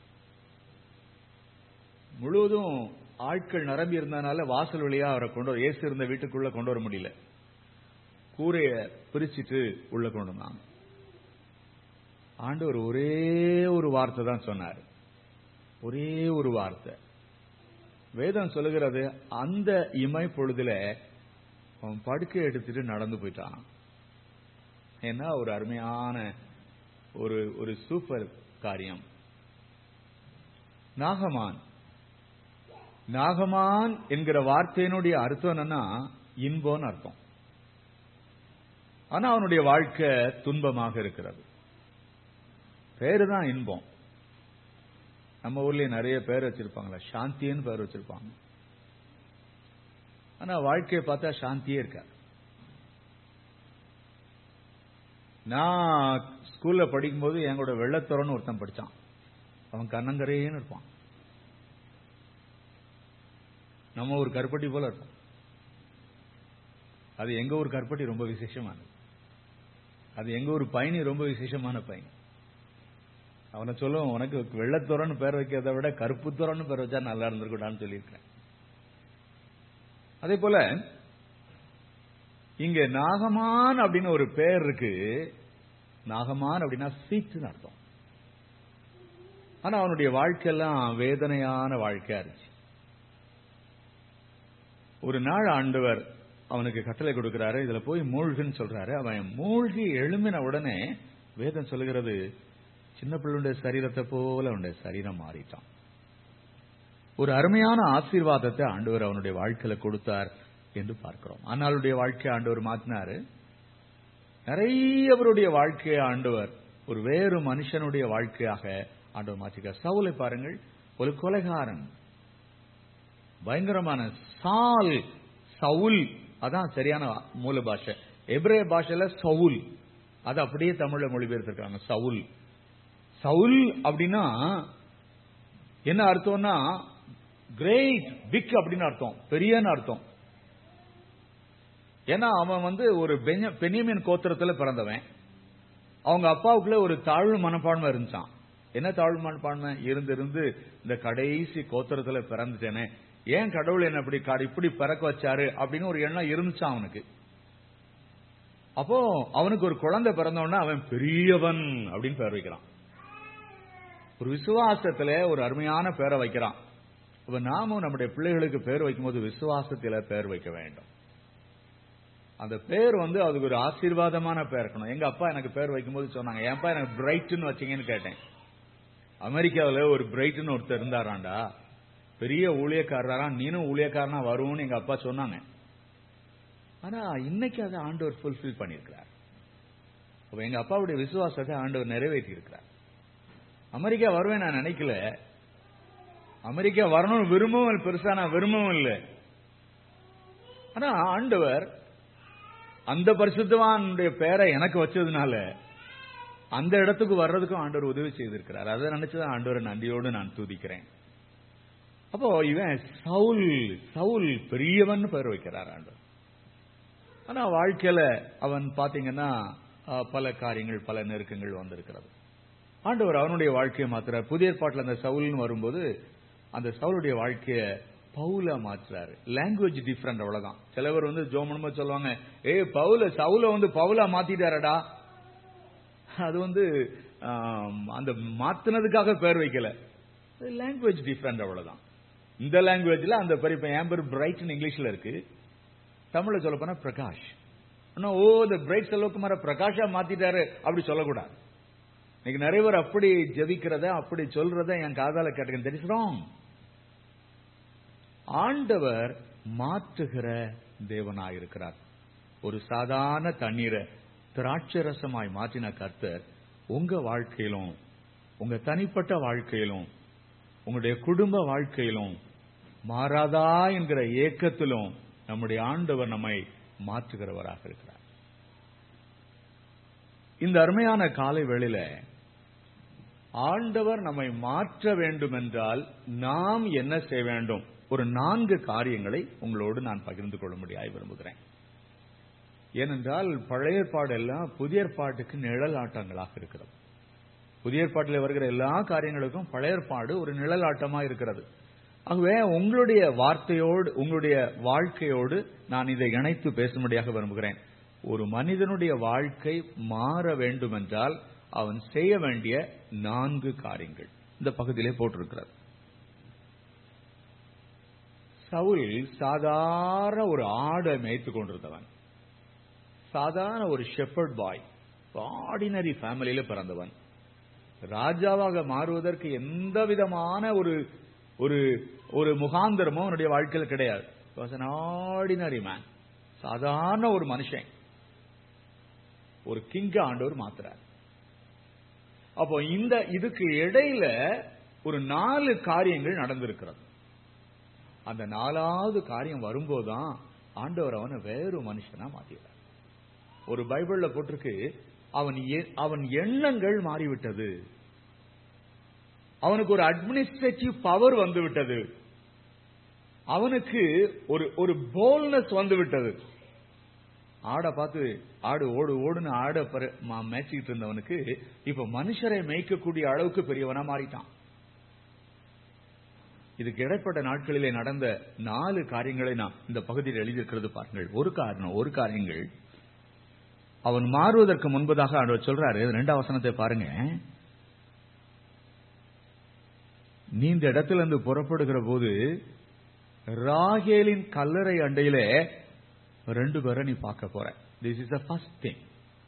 முழுவதும் ஆட்கள் நிரம்பி இருந்தனால வாசல் வழியா அவரை கொண்டு வர இயேசு இருந்த வீட்டுக்குள்ள கொண்டு வர முடியல கூரைய பிரிச்சிட்டு உள்ள கொண்டு வந்தாங்க ஆண்டவர் ஒரே ஒரு வார்த்தை தான் சொன்னார் ஒரே ஒரு வார்த்தை வேதம் சொல்லுகிறது அந்த இமை பொழுதுல அவன் படுக்கை எடுத்துட்டு நடந்து போயிட்டான் ஏன்னா ஒரு அருமையான ஒரு ஒரு சூப்பர் காரியம் நாகமான் நாகமான் என்கிற வார்த்தையினுடைய அர்த்தம் என்னன்னா இன்பம்னு அர்த்தம் ஆனா அவனுடைய வாழ்க்கை துன்பமாக இருக்கிறது பேரு தான் இன்பம் நம்ம ஊர்லயே நிறைய பேர் வச்சிருப்பாங்களா சாந்தின்னு பேர் வச்சிருப்பாங்க ஆனா வாழ்க்கையை பார்த்தா சாந்தியே இருக்காது நான் ஸ்கூல்ல படிக்கும்போது எங்களோட வெள்ளத்துறன்னு ஒருத்தன் படிச்சான் அவன் கண்ணங்கரையேன்னு இருப்பான் நம்ம ஒரு கருப்பட்டி போல இருப்பான் அது எங்க ஒரு கருப்பட்டி ரொம்ப விசேஷமானது அது எங்க ஒரு பயணி ரொம்ப விசேஷமான பயணி அவனை சொல்லுவோம் உனக்கு வெள்ளத்துறன்னு பேர் வைக்கிறத விட கருப்புத்துறன்னு பேர் வச்சா நல்லா இருந்திருக்கூடான்னு சொல்லியிருக்கேன் அதே போல இங்க நாகமான் அப்படின்னு ஒரு பேர் இருக்கு நாகமான் அப்படின்னா சீட்டுன்னு அர்த்தம் ஆனா அவனுடைய வாழ்க்கையெல்லாம் வேதனையான வாழ்க்கையா இருந்துச்சு ஒரு நாள் ஆண்டவர் அவனுக்கு கட்டளை கொடுக்கிறாரு இதுல போய் மூழ்குன்னு சொல்றாரு அவன் மூழ்கி எழும்பின உடனே வேதம் சொல்லுகிறது சின்ன பிள்ளைடைய சரீரத்தை போல அவனுடைய சரீரம் மாறிட்டான் ஒரு அருமையான ஆசீர்வாதத்தை ஆண்டவர் அவனுடைய வாழ்க்கையில கொடுத்தார் என்று பார்க்கிறோம் அன்னாளுடைய வாழ்க்கையை ஆண்டவர் மாத்தினாரு நிறையவருடைய வாழ்க்கையை ஆண்டவர் ஒரு வேறு மனுஷனுடைய வாழ்க்கையாக ஆண்டவர் மாற்றிக்கார் சவுலை பாருங்கள் ஒரு கொலைகாரன் பயங்கரமான சால் சவுல் அதான் சரியான மூல பாஷை எப்ரே பாஷையில சவுல் அது அப்படியே தமிழ்ல மொழிபெயர்த்திருக்காங்க சவுல் சவுல் அப்படின்னா என்ன அர்த்தம்னா கிரேட் பிக் அப்படின்னு அர்த்தம் பெரியன்னு அர்த்தம் ஏன்னா அவன் வந்து ஒரு பெனியமின் கோத்திரத்துல பிறந்தவன் அவங்க அப்பாவுக்குள்ள ஒரு தாழ்வு மனப்பான்மை இருந்துச்சான் என்ன தாழ்வு மனப்பான்மை இருந்து இருந்து இந்த கடைசி கோத்திரத்துல பிறந்துட்டேனே ஏன் கடவுள் என்ன இப்படி இப்படி பிறக்க வச்சாரு அப்படின்னு ஒரு எண்ணம் இருந்துச்சான் அவனுக்கு அப்போ அவனுக்கு ஒரு குழந்தை பிறந்தவொடனே அவன் பெரியவன் அப்படின்னு பேர் வைக்கிறான் ஒரு விசுவாசத்துல ஒரு அருமையான பேரை வைக்கிறான் இப்ப நாமும் நம்முடைய பிள்ளைகளுக்கு பேர் வைக்கும்போது விசுவாசத்தில பேர் வைக்க வேண்டும் அந்த பேர் வந்து அதுக்கு ஒரு ஆசீர்வாதமான பேர் இருக்கணும் எங்க அப்பா எனக்கு பேர் வைக்கும்போது சொன்னாங்க ஏன்பா எனக்கு பிரைட்னு வச்சீங்கன்னு கேட்டேன் அமெரிக்காவில் ஒரு பிரைட்னு ஒருத்தர் இருந்தாராண்டா பெரிய ஊழியக்காரரா நீனும் ஊழியக்காரனா வருவோம்னு எங்க அப்பா சொன்னாங்க ஆனா இன்னைக்கு அதை ஆண்டவர் ஃபுல்ஃபில் பண்ணியிருக்கிறார் அப்ப எங்க அப்பாவுடைய விசுவாசத்தை ஆண்டவர் நிறைவேற்றி இருக்கிறார் அமெரிக்கா வருவேன் நான் நினைக்கல அமெரிக்கா வரணும்னு விரும்பவும் பெருசா நான் விரும்பவும் இல்லை ஆனா ஆண்டவர் அந்த பரிசுத்தவானுடைய பேரை எனக்கு வச்சதுனால அந்த இடத்துக்கு வர்றதுக்கும் ஆண்டவர் உதவி செய்திருக்கிறார் அதை நினைச்சுதான் ஆண்டவரை நன்றியோடு நான் துதிக்கிறேன் அப்போ இவன் சவுல் சவுல் பெரியவன் பேர் வைக்கிறார் ஆண்டவர் ஆனா வாழ்க்கையில அவன் பாத்தீங்கன்னா பல காரியங்கள் பல நெருக்கங்கள் வந்திருக்கிறது ஆண்டவர் அவனுடைய வாழ்க்கையை மாத்துறார் புதிய ஏற்பாட்டில் அந்த சவுல்னு வரும்போது அந்த சவுளுடைய வாழ்க்கைய பவுலா மாற்றுறாரு லாங்குவேஜ் டிஃப்ரெண்ட் அவ்வளவுதான் சிலவர் வந்து ஜோமனமா சொல்லுவாங்க ஏ பவுல சவுல வந்து பவுலா மாத்திட்டாரடா அது வந்து அந்த மாத்தினதுக்காக பேர் வைக்கல லாங்குவேஜ் டிஃப்ரெண்ட் அவ்வளவுதான் இந்த லாங்குவேஜ்ல அந்த பெரிய என் பேர் பிரைட்னு இங்கிலீஷ்ல இருக்கு தமிழ்ல சொல்ல போனா பிரகாஷ் ஓ இந்த பிரைட் செல்வகுமார பிரகாஷா மாத்திட்டாரு அப்படி சொல்லக்கூடாது இன்னைக்கு நிறைய பேர் அப்படி ஜெபிக்கிறத அப்படி சொல்றத என் காதால கேட்டுக்கேன் தெரிஸ் ராங் ஆண்டவர் மாற்றுகிற தேவனாயிருக்கிறார் ஒரு சாதாரண தண்ணீரை திராட்சரசமாய் மாற்றின கர்த்தர் உங்க வாழ்க்கையிலும் உங்க தனிப்பட்ட வாழ்க்கையிலும் உங்களுடைய குடும்ப வாழ்க்கையிலும் மாறாதா என்கிற ஏக்கத்திலும் நம்முடைய ஆண்டவர் நம்மை மாற்றுகிறவராக இருக்கிறார் இந்த அருமையான காலை வேளையில ஆண்டவர் நம்மை மாற்ற வேண்டும் என்றால் நாம் என்ன செய்ய வேண்டும் ஒரு நான்கு காரியங்களை உங்களோடு நான் பகிர்ந்து கொள்ள முடியாது விரும்புகிறேன் ஏனென்றால் பழைய ஏற்பாடு எல்லாம் புதிய ஏற்பாட்டுக்கு நிழல் ஆட்டங்களாக இருக்கிறது புதிய ஏற்பாட்டில் வருகிற எல்லா காரியங்களுக்கும் பழைய ஏற்பாடு ஒரு நிழல் ஆட்டமா இருக்கிறது ஆகவே உங்களுடைய வார்த்தையோடு உங்களுடைய வாழ்க்கையோடு நான் இதை இணைத்து பேசும்படியாக விரும்புகிறேன் ஒரு மனிதனுடைய வாழ்க்கை மாற வேண்டும் என்றால் அவன் செய்ய வேண்டிய நான்கு காரியங்கள் இந்த பகுதியிலே போட்டிருக்கிறார் சவுல் சாதாரண ஒரு ஆடை மேய்த்து கொண்டிருந்தவன் சாதாரண ஒரு ஷெப்பர்ட் பாய் ஆர்டினரி ஃபேமிலியில பிறந்தவன் ராஜாவாக மாறுவதற்கு எந்த விதமான ஒரு ஒரு ஒரு முகாந்திரமும் அவனுடைய வாழ்க்கையில் கிடையாது ஆர்டினரி மேன் சாதாரண ஒரு மனுஷன் ஒரு கிங்க ஆண்டவர் மாத்துறார் அப்போ இந்த இதுக்கு இடையில ஒரு நாலு காரியங்கள் நடந்திருக்கிறது அந்த நாலாவது காரியம் வரும்போதுதான் ஆண்டவர் அவனை வேறு மனுஷனா மாத்திடுறார் ஒரு பைபிள்ல போட்டிருக்கு அவன் எ- அவன் எண்ணங்கள் மாறிவிட்டது அவனுக்கு ஒரு அட்மினிஸ்ட்ரேட்டிவ் பவர் வந்து விட்டது அவனுக்கு ஒரு ஒரு போல்னஸ் வந்து விட்டது ஆடை பார்த்து ஆடு ஓடு ஓடுன்னு ஆட மேய்ச்சிக்கிட்டு இருந்தவனுக்கு இப்ப மனுஷரை மேய்க்கக்கூடிய அளவுக்கு பெரியவனா மாறிட்டான் இதுக்கு இடைப்பட்ட நாட்களிலே நடந்த நாலு காரியங்களை நாம் இந்த பகுதியில் எழுதியிருக்கிறது பாருங்கள் ஒரு காரணம் ஒரு காரியங்கள் அவன் மாறுவதற்கு முன்பதாக ஆண்டவர் சொல்றாரு ரெண்டாம் வசனத்தை பாருங்க நீ இந்த இடத்துல இருந்து புறப்படுகிற போது ராகேலின் கல்லறை அண்டையில ரெண்டு பேரை நீ பார்க்க போற this is the first thing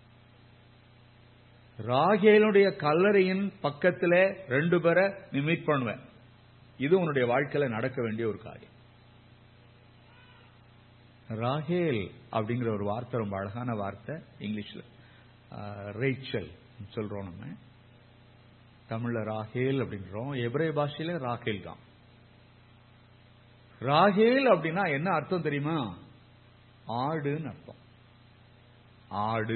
ராகேலுடைய கல்லறையின் பக்கத்துல ரெண்டு பேரை நீ மீட் பண்ணுவ இது உன்னுடைய வாழ்க்கையில நடக்க வேண்டிய ஒரு காரியம் ராகேல் அப்படிங்கிற ஒரு வார்த்தை ரொம்ப அழகான வார்த்தை இங்கிலீஷ்ல ரேச்சல் சொல்றோம் நம்ம தமிழ்ல ராகேல் அப்படின்றோம் எபிரே பாஷையில ராகேல் தான் ராகேல் அப்படின்னா என்ன அர்த்தம் தெரியுமா ஆடுன்னு அர்த்தம் ஆடு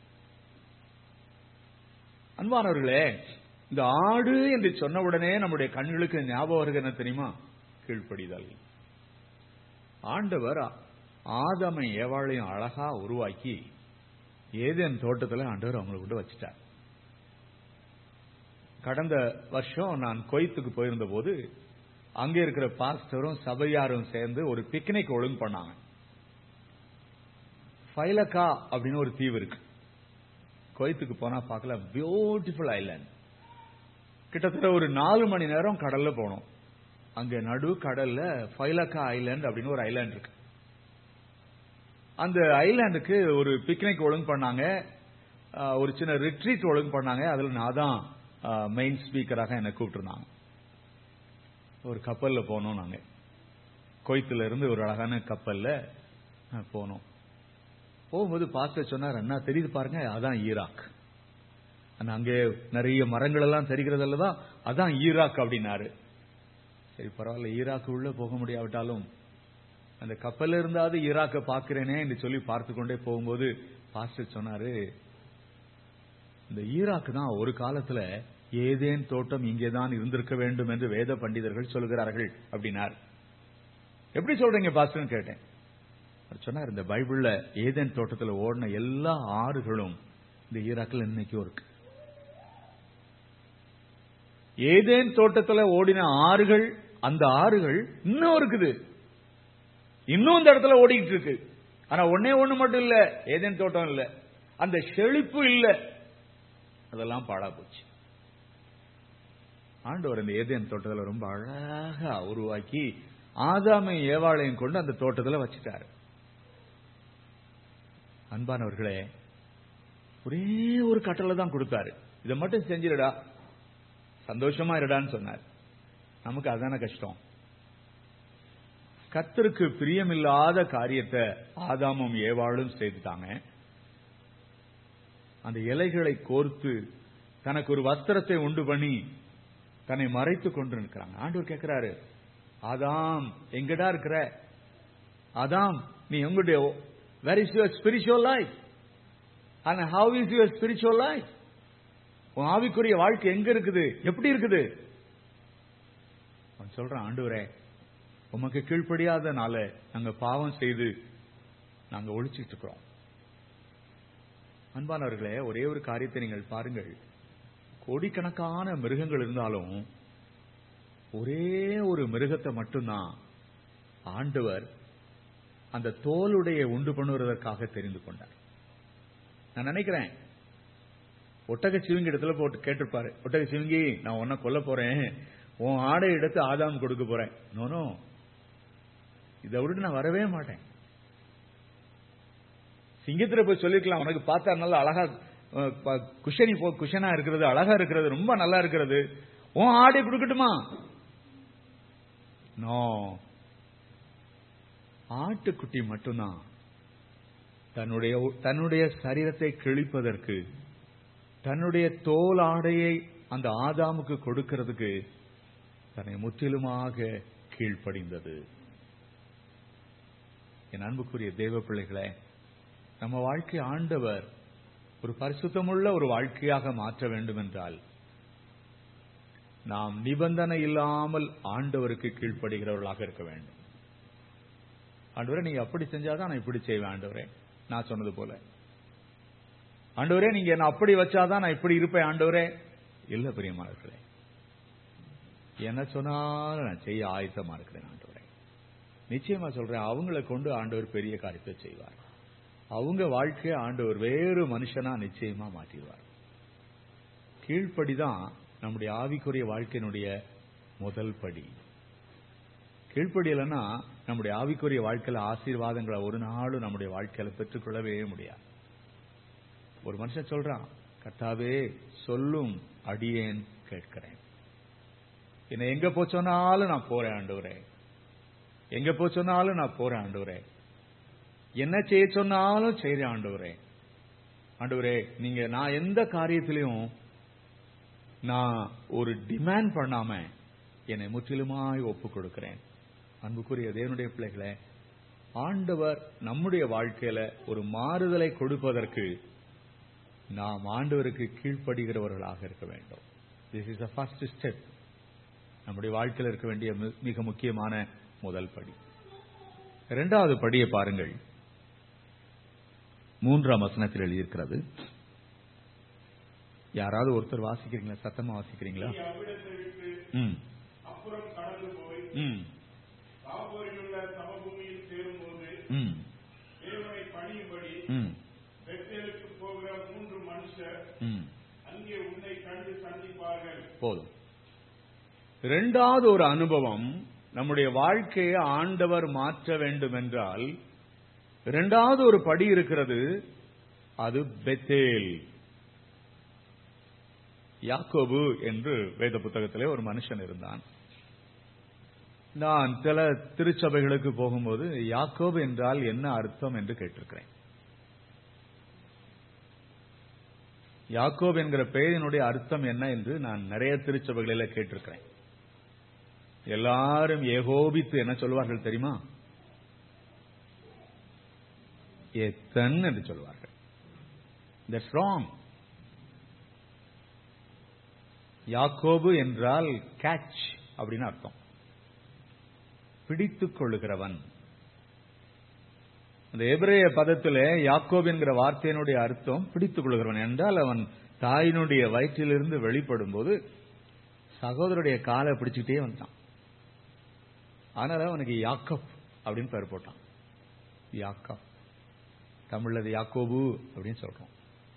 அன்பானவர்களே இந்த ஆடு என்று சொன்ன உடனே நம்முடைய கண்களுக்கு ஞாபகம் வருகிறது என்ன தெரியுமா கீழ்ப்படிதல் ஆண்டவர் ஆதமை ஏவாளையும் அழகா உருவாக்கி ஏதேன் தோட்டத்தில் ஆண்டவர் அவங்களை கொண்டு வச்சுட்டார் கடந்த வருஷம் நான் கொய்த்துக்கு போயிருந்த போது அங்கே இருக்கிற பாஸ்டரும் சபையாரும் சேர்ந்து ஒரு பிக்னிக் ஒழுங்கு பண்ணாங்க ஃபைலக்கா அப்படின்னு ஒரு தீவு இருக்கு கொய்த்துக்கு போனா பார்க்கல பியூட்டிஃபுல் ஐலாண்ட் கிட்டத்தட்ட ஒரு நாலு மணி நேரம் கடல்ல போனோம் அங்க நடு கடல்ல ஃபைலக்கா ஐலாண்ட் அப்படின்னு ஒரு ஐலாண்ட் இருக்கு அந்த ஐலாண்டுக்கு ஒரு பிக்னிக் ஒழுங்கு பண்ணாங்க அஹ், ஒரு சின்ன ரிட்ரீட் ஒழுங்கு பண்ணாங்க அதுல நான் தான் மெயின் ஸ்பீக்கராக என்னை கூப்பிட்டுருந்தாங்க ஒரு கப்பல்ல போனோம் நாங்க கொய்த்துல இருந்து ஒரு அழகான கப்பல்ல அஹ், போனோம் போகும்போது பாஸ்டர் சொன்னார் அண்ணா தெரியுது பாருங்க அதான் ஈராக் ஆனா அங்கே நிறைய மரங்கள் எல்லாம் தெரிகிறது அல்லவா அதான் ஈராக் அப்படின்னாரு சரி பரவாயில்ல ஈராக் உள்ள போக முடியாவிட்டாலும் அந்த கப்பல்ல இருந்தாவது ஈராக்க பாக்குறேனே என்று சொல்லி பார்த்து கொண்டே போகும்போது பாஸ்டர் சொன்னாரு இந்த ஈராக் தான் ஒரு காலத்துல ஏதேன் தோட்டம் இங்கேதான் இருந்திருக்க வேண்டும் என்று வேத பண்டிதர்கள் சொல்கிறார்கள் அப்படின்னார் எப்படி சொல்றீங்க பாஸ்டர்னு கேட்டேன் அவர் சொன்னார் இந்த பைபிள்ல ஏதேன் தோட்டத்துல ஓடின எல்லா ஆறுகளும் இந்த ஈராக்ல இன்னைக்கும் இருக்கு ஏதேன் தோட்டத்துல ஓடின ஆறுகள் அந்த ஆறுகள் இன்னும் இருக்குது இன்னும் இந்த இடத்துல ஓடிக்கிட்டு இருக்கு ஆனா ஒன்னே ஒண்ணு மட்டும் இல்ல ஏதேன் தோட்டம் இல்ல அந்த செழிப்பு இல்ல அதெல்லாம் பாழா போச்சு ஆண்டவர் இந்த ஏதேன் தோட்டத்துல ரொம்ப அழகா உருவாக்கி ஆதாமை ஏவாளையும் கொண்டு அந்த தோட்டத்துல வச்சுட்டாரு அன்பானவர்களே ஒரே ஒரு கட்டளை தான் கொடுத்தாரு இதை மட்டும் செஞ்சிருடா சந்தோஷமா இருடான்னு சொன்னார் நமக்கு அதான கஷ்டம் கத்தருக்கு பிரியமில்லாத காரியத்தை ஆதாமும் ஏவாளும் செய்துட்டாங்க அந்த இலைகளை கோர்த்து தனக்கு ஒரு வஸ்திரத்தை உண்டு பண்ணி தன்னை மறைத்துக் கொண்டு நிற்கிறாங்க ஆண்டவர் கேட்கிறாரு ஆதாம் எங்கடா இருக்கிற ஆதாம் நீ எங்களுடைய where is your spiritual life and how is your spiritual life உன் ஆவிக்குரிய வாழ்க்கை எங்க இருக்குது எப்படி இருக்குது அவன் சொல்றான் ஆண்டவரே உமக்கு கீழ்ப்படியாதனால நாங்க பாவம் செய்து நாங்க ஒழிச்சிட்டு இருக்கிறோம் அன்பானவர்களே ஒரே ஒரு காரியத்தை நீங்கள் பாருங்கள் கோடிக்கணக்கான மிருகங்கள் இருந்தாலும் ஒரே ஒரு மிருகத்தை மட்டும்தான் ஆண்டவர் அந்த தோலுடைய உண்டு பண்ணுவதற்காக தெரிந்து கொண்டார் நான் நினைக்கிறேன் ஒட்டக சிவிங்கி இடத்துல போட்டு கேட்டிருப்பாரு ஒட்டக சிவிங்கி நான் உன்னை கொல்ல போறேன் உன் ஆடை எடுத்து ஆதாம் கொடுக்க போறேன் நோனோ இதை விட்டு நான் வரவே மாட்டேன் சிங்கத்துல போய் சொல்லிருக்கலாம் உனக்கு பார்த்தா நல்லா அழகா அஹ், ப- குஷனி போ குஷனா இருக்கிறது அழகா இருக்கிறது ரொம்ப நல்லா இருக்கிறது உன் ஆடை கொடுக்கட்டுமா நோ ஆட்டுக்குட்டி மட்டும்தான் தன்னுடைய தன்னுடைய சரீரத்தை கிழிப்பதற்கு தன்னுடைய தோல் ஆடையை அந்த ஆதாமுக்கு கொடுக்கிறதுக்கு தன்னை முற்றிலுமாக கீழ்ப்படிந்தது என் அன்புக்குரிய தேவ பிள்ளைகளே நம்ம வாழ்க்கை ஆண்டவர் ஒரு பரிசுத்தமுள்ள ஒரு வாழ்க்கையாக மாற்ற வேண்டும் என்றால் நாம் நிபந்தனை இல்லாமல் ஆண்டவருக்கு கீழ்ப்படுகிறவர்களாக இருக்க வேண்டும் ஆண்டவரே நீங்க அப்படி செஞ்சாதான் நான் இப்படி செய்வேன் ஆண்டவரே நான் சொன்னது போல ஆண்டவரே நீங்க என்ன அப்படி வச்சாதான் நான் இப்படி இருப்பேன் ஆண்டவரே இல்ல பிரியமானவர்களே என்ன சொன்னாலும் நான் செய்ய ஆயத்தமா இருக்கிறேன் ஆண்டவரே நிச்சயமா சொல்றேன் அவங்கள கொண்டு ஆண்டவர் பெரிய காரியத்தை செய்வார் அவங்க வாழ்க்கையை ஆண்டவர் வேறு மனுஷனா நிச்சயமா மாற்றிடுவார் கீழ்ப்படிதான் நம்முடைய ஆவிக்குரிய வாழ்க்கையினுடைய முதல் படி கீழ்ப்படியலைன்னா நம்முடைய ஆவிக்குரிய வாழ்க்கையில ஆசீர்வாதங்களை ஒரு நாளும் நம்முடைய வாழ்க்கையில பெற்றுக்கொள்ளவே முடியாது ஒரு மனுஷன் சொல்றான் கர்த்தாவே சொல்லும் அடியேன் கேட்கிறேன் என்னை எங்க போ சொன்னாலும் நான் போறேன் ஆண்டவரே எங்க போ சொன்னாலும் நான் போறேன் ஆண்டவரே என்ன செய்ய சொன்னாலும் செய்றேன் ஆண்டவரே ஆண்டவரே நீங்க நான் எந்த காரியத்திலையும் நான் ஒரு டிமாண்ட் பண்ணாம என்னை முற்றிலுமாய் ஒப்பு கொடுக்கிறேன் அன்புக்குரிய தேவனுடைய பிள்ளைகளே ஆண்டவர் நம்முடைய வாழ்க்கையில ஒரு மாறுதலை கொடுப்பதற்கு நாம் ஆண்டவருக்கு கீழ்ப்படுகிறவர்களாக இருக்க வேண்டும் this is the first step நம்முடைய வாழ்க்கையில் இருக்க வேண்டிய மி- மிக முக்கியமான முதல் படி இரண்டாவது படியை பாருங்கள் மூன்றாம் வசனத்தில் எழுதியிருக்கிறது யாராவது ஒருத்தர் வாசிக்கிறீங்களா சத்தமா வாசிக்கிறீங்களா நீ அவ்விடத்தை விட்டு ம் அப்புறம் கடந்து போய் ம் தாபோரிலுள்ள சமபூமியில் சேரும்போது ம் தேவனை பணியும்படி ம் பெத்தேலுக்கு போகிற மூன்று மனுஷர் ம் அங்கே உன்னை கண்டு சந்திப்பார்கள் போதும் இரண்டாவது ஒரு அனுபவம் நம்முடைய வாழ்க்கையை ஆண்டவர் மாற்ற வேண்டும் என்றால் இரண்டாவது ஒரு படி இருக்கிறது அது பெத்தேல் யாக்கோபு என்று வேத புத்தகத்திலே ஒரு மனுஷன் இருந்தான் நான் சில திருச்சபைகளுக்கு போகும்போது யாக்கோபு என்றால் என்ன அர்த்தம் என்று கேட்டிருக்கிறேன் யாக்கோப் என்கிற பெயரினுடைய அர்த்தம் என்ன என்று நான் நிறைய திருச்சபைகளில் கேட்டிருக்கிறேன் எல்லாரும் ஏகோபித்து என்ன சொல்வார்கள் தெரியுமா எத்தன் என்று சொல்வார்கள் தட்ஸ் ராங் யாக்கோபு என்றால் கேட்ச் அப்படின்னு அர்த்தம் பிடித்துக் கொள்ளுகிறவன் அந்த எபிரேய பதத்திலே யாக்கோப் என்கிற வார்த்தையினுடைய அர்த்தம் பிடித்துக் கொள்கிறவன் என்றால் அவன் தாயினுடைய வயிற்றிலிருந்து வெளிப்படும் போது சகோதரருடைய காலை பிடிச்சுக்கிட்டே வந்தான் அதனால அவனுக்கு யாக்கப் அப்படின்னு பேர் போட்டான் யாக்கப் தமிழ்ல அது யாக்கோபு அப்படின்னு சொல்றோம்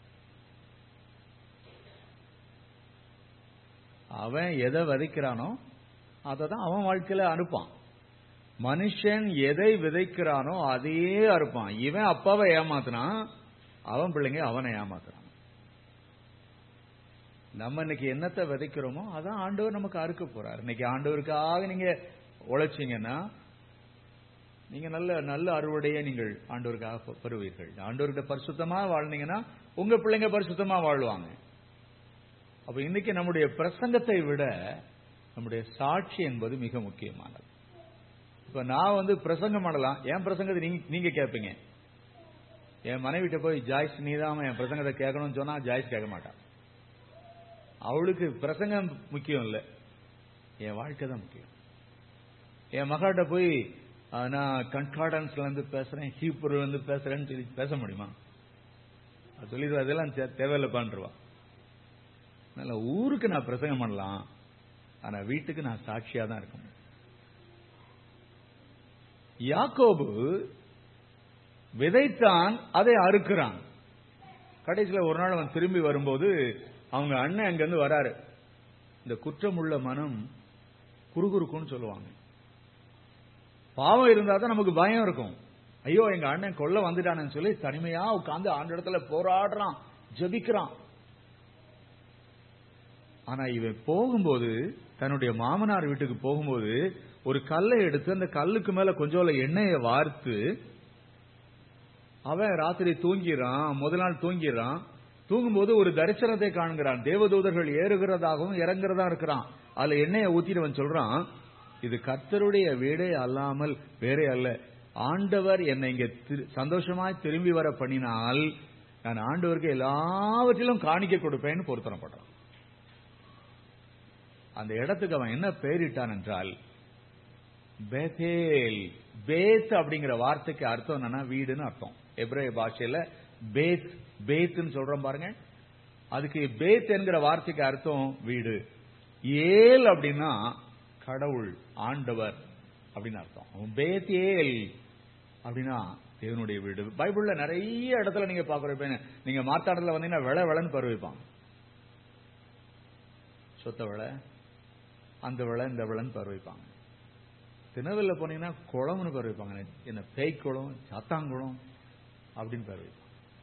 அவன் எதை விதைக்கிறானோ அதை தான் அவன் வாழ்க்கையில அனுப்பான் மனுஷன் எதை விதைக்கிறானோ அதையே அறுப்பான் இவன் அப்பாவை ஏமாத்துனான் அவன் பிள்ளைங்க அவனை ஏமாத்துறான் நம்ம இன்னைக்கு என்னத்தை விதைக்கிறோமோ அதான் ஆண்டவர் நமக்கு அறுக்க போறார் இன்னைக்கு ஆண்டவருக்காக நீங்க உழைச்சீங்கன்னா நீங்க நல்ல நல்ல அறுவடையை நீங்கள் ஆண்டவருக்காக பெ- பெறுவீர்கள் ஆண்டவர்கிட்ட பரிசுத்தமா வாழ்ந்தீங்கன்னா உங்க பிள்ளைங்க பரிசுத்தமா வாழ்வாங்க அப்ப இன்னைக்கு நம்முடைய பிரசங்கத்தை விட நம்முடைய சாட்சி என்பது மிக முக்கியமானது இப்ப நான் வந்து பிரசங்கம் பண்ணலாம் என் பிரசங்கத்தை நீங்க நீங்க கேட்பீங்க என் மனைவிட்ட போய் ஜாய்ஸ் நீதான் என் பிரசங்கத்தை கேட்கணும்னு சொன்னா ஜாய்ஸ் கேட்க மாட்டான் அவளுக்கு பிரசங்கம் முக்கியம் இல்லை என் வாழ்க்கை தான் முக்கியம் என் மகாட்ட போய் ஆ, நான் கன்கார்டன்ஸ்ல இருந்து பேசுறேன் ஹீப்ருல இருந்து பேசுறேன்னு சொல்லி பேச முடியுமா அது சொல்லிடுவா அதெல்லாம் தே- தேவையில்லைப்பான்ருவா அதனால ஊருக்கு நான் பிரசங்கம் பண்ணலாம் ஆனா வீட்டுக்கு நான் சாட்சியா தான் இருக்க முடியும் யாக்கோபு விதைத்தான் அதை அறுக்கிறான் கடைசியில் ஒரு நாள் அவன் திரும்பி வரும்போது அவங்க அண்ணன் அங்கிருந்து வராரு இந்த குற்றமுள்ள மனம் குறுகுறுக்குன்னு சொல்லுவாங்க பாவம் இருந்தா தான் நமக்கு பயம் இருக்கும் ஐயோ எங்க அண்ணன் கொல்ல வந்துட்டானு சொல்லி தனிமையா உட்கார்ந்து ஆண்டு இடத்துல போராடுறான் ஜெபிக்கிறான் ஆனா இவன் போகும்போது தன்னுடைய மாமனார் வீட்டுக்கு போகும்போது ஒரு கல்லை எடுத்து அந்த கல்லுக்கு மேல கொஞ்சோல எண்ணெயை வார்த்து அவன் ராத்திரி தூங்கிறான் முதல் நாள் தூங்கிறான் தூங்கும்போது ஒரு தரிசனத்தை காண்கிறான் தேவதூதர்கள் ஏறுகிறதாகவும் இறங்குறதா இருக்கிறான் அதுல எண்ணெயை ஊத்திட்டு சொல்றான் இது கர்த்தருடைய வீடே அல்லாமல் வேறே அல்ல ஆண்டவர் என்னை இங்க திரு- சந்தோஷமாய் திரும்பி வர பண்ணினால் நான் ஆண்டவருக்கு எல்லாவற்றிலும் காணிக்க கொடுப்பேன்னு பொருத்தனப்படுறான் அந்த இடத்துக்கு அவன் என்ன பெயரிட்டான் என்றால் பெதேல் பேத் அப்படிங்கிற வார்த்தைக்கு அர்த்தம் என்னன்னா வீடுன்னு அர்த்தம் எப்ரேய பாஷையில பேத் பேத்னு சொல்றோம் பாருங்க அதுக்கு பேத் என்கிற வார்த்தைக்கு அர்த்தம் வீடு ஏல் அப்படின்னா கடவுள் ஆண்டவர் அப்படின்னு அர்த்தம் பேத் ஏல் அப்படின்னா தேவனுடைய வீடு பைபிள்ல நிறைய இடத்துல நீங்க பாக்குறப்ப நீங்க மாத்தாடத்துல வந்தீங்கன்னா விளை விளைன்னு பருவிப்பாங்க சொத்த விளை அந்த விளை இந்த விளைன்னு பருவிப்பாங்க தினவெல்ல போனீங்கன்னா குளம்னு பேர் வைப்பாங்க என்ன பேய் குளம் சாத்தாங்குளம் அப்படின்னு பேர் வைப்பாங்க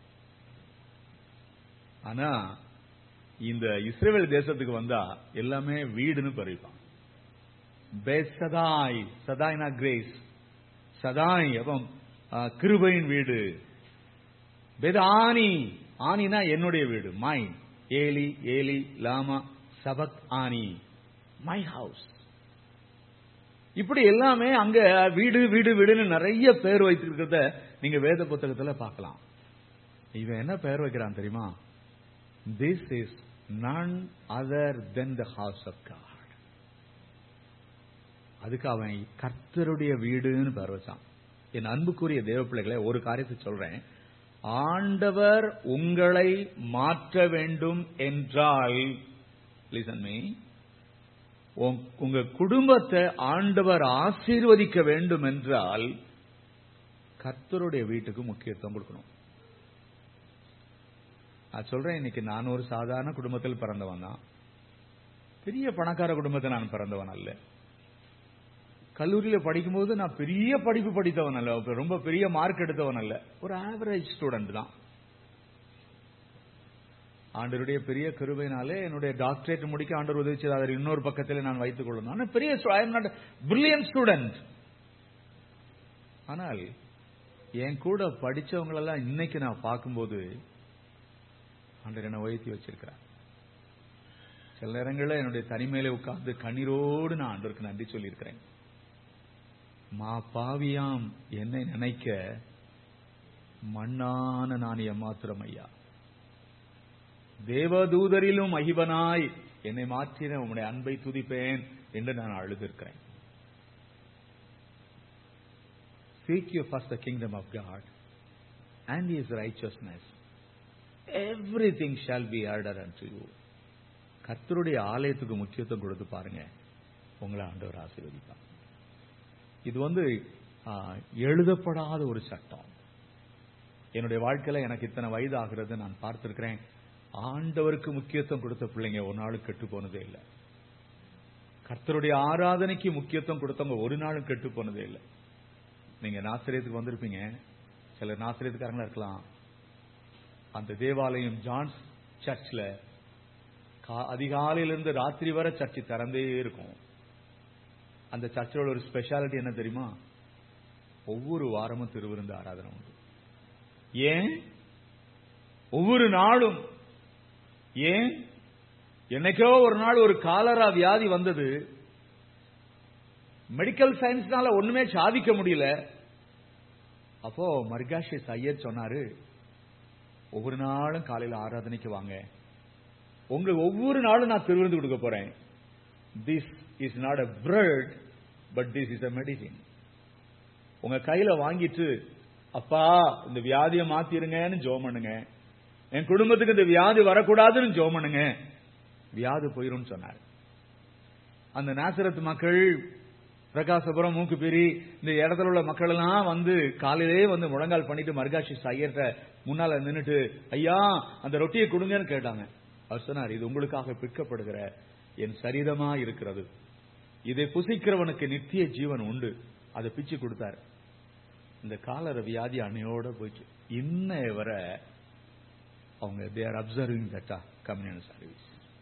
ஆனா இந்த இஸ்ரேல் தேசத்துக்கு வந்தா எல்லாமே வீடுன்னு பேர் வைப்பாங்க பேஸ் சதாய் சதாய்னா கிரேஸ் சதாய் அப்போ ஆ, கிருபையின் வீடு பெதானி ஆனினா என்னுடைய வீடு மை ஏலி ஏலி லாமா சபக் ஆனி மை ஹவுஸ் இப்படி எல்லாமே அங்க வீடு வீடு வீடுன்னு நிறைய பேர் வைத்திருக்கிறத நீங்க வேத புத்தகத்துல பார்க்கலாம் இவன் என்ன பெயர் வைக்கிறான் தெரியுமா this is none other than the house of God அதுக்கு அவன் கர்த்தருடைய வீடுன்னு பெயர் வச்சான் என் அன்புக்குரிய தேவ பிள்ளைகளை ஒரு காரியத்தை சொல்றேன் ஆண்டவர் உங்களை மாற்ற வேண்டும் என்றால் லிசன் மீ உங்க- உங்க குடும்பத்தை ஆண்டவர் ஆசீர்வதிக்க வேண்டும் என்றால் கர்த்தருடைய வீட்டுக்கு முக்கியத்துவம் கொடுக்கணும் நான் சொல்றேன் இன்னைக்கு நான் ஒரு சாதாரண குடும்பத்தில் பிறந்தவன் தான் பெரிய பணக்கார குடும்பத்தை நான் பிறந்தவன் அல்ல கல்லூரியில படிக்கும்போது நான் பெரிய படிப்பு படித்தவன் அல்ல ரொம்ப பெரிய மார்க் எடுத்தவன் அல்ல ஒரு ஆவரேஜ் ஸ்டூடெண்ட் தான் ஆண்டருடைய பெரிய கிருபையினாலே என்னுடைய டாக்டரேட் முடிக்க ஆண்டவர் உதவி செய்தார் அதை இன்னொரு பக்கத்தில் நான் வைத்துக் கொள்ளணும் ஆனா பெரிய I am not brilliant student ஆனால் என் கூட படிச்சவங்களெல்லாம் இன்னைக்கு நான் பார்க்கும்போது ஆண்டவர் என்னை உயர்த்தி வச்சிருக்கிறார் சில நேரங்களில் என்னுடைய தனிமையில உட்கார்ந்து கண்ணீரோடு நான் ஆண்டவருக்கு நன்றி சொல்லியிருக்கிறேன் மா பாவியாம் என்னை நினைக்க மண்ணான நான் எம்மாத்திரம் ஐயா தேவதூதரிலும் மகிபனாய் என்னை மாற்றின உம்முடைய அன்பை துதிப்பேன் என்று நான் அழுதிருக்கிறேன் Seek you first the kingdom of God and his righteousness. Everything shall be added unto you. கர்த்தருடைய ஆலயத்துக்கு முக்கியத்துவம் கொடுத்து பாருங்க உங்களை ஆண்டவர் ஆசீர்வதிப்பார் இது வந்து ஆ, எழுதப்படாத ஒரு சட்டம் என்னுடைய வாழ்க்கையில எனக்கு இத்தனை வயது ஆகிறது நான் பார்த்திருக்கிறேன் ஆண்டவருக்கு முக்கியத்துவம் கொடுத்த பிள்ளைங்க ஒரு நாளும் கெட்டு போனதே இல்லை கர்த்தருடைய ஆராதனைக்கு முக்கியத்துவம் கொடுத்தவங்க ஒரு நாளும் கெட்டு போனதே இல்லை நீங்க நாசிரியத்துக்கு வந்திருப்பீங்க சில நாசிரியத்துக்காரங்களா இருக்கலாம் அந்த தேவாலயம் ஜான்ஸ் சர்ச்ல கா- அதிகாலையிலிருந்து ராத்திரி வரை சர்ச்சு திறந்தே இருக்கும் அந்த சர்ச்சோட ஒரு ஸ்பெஷாலிட்டி என்ன தெரியுமா ஒவ்வொரு வாரமும் திருவிருந்து ஆராதனை உண்டு ஏன் ஒவ்வொரு நாளும் ஏன் என்னைக்கோ ஒரு நாள் ஒரு காலரா வியாதி வந்தது மெடிக்கல் சயின்ஸ்னால ஒண்ணுமே சாதிக்க முடியல அப்போ மர்காஷிஸ் ஐயர் சொன்னாரு ஒவ்வொரு நாளும் காலையில ஆராதனைக்கு வாங்க உங்களுக்கு ஒவ்வொரு நாளும் நான் திருவிருந்து கொடுக்க போறேன் this is not a bread but this is a medicine உங்க கையில வாங்கிட்டு அப்பா இந்த வியாதியை மாத்திருங்கன்னு ஜோம் பண்ணுங்க என் குடும்பத்துக்கு இந்த வியாதி வரக்கூடாதுன்னு ஜோம் பண்ணுங்க வியாதி போயிரும்னு சொன்னார் அந்த நாசரத்து மக்கள் பிரகாசபுரம் மூக்குப்பேரி இந்த இடத்துல உள்ள மக்கள் எல்லாம் வந்து காலையிலே வந்து முழங்கால் பண்ணிட்டு மர்காஷி ஐயர்கிட்ட முன்னால நின்னுட்டு ஐயா அந்த ரொட்டியை கொடுங்கன்னு கேட்டாங்க அவர் சொன்னார் இது உங்களுக்காக பிற்கப்படுகிற என் சரீரமா இருக்கிறது இதை புசிக்கிறவனுக்கு நித்திய ஜீவன் உண்டு அதை பிச்சு கொடுத்தாரு இந்த காலர வியாதி அன்னையோட போயிடுச்சு இன்ன வரை அவங்க தே ஆர் அப்சர்விங் தட்டா கம்யூனியன் சர்வீஸ்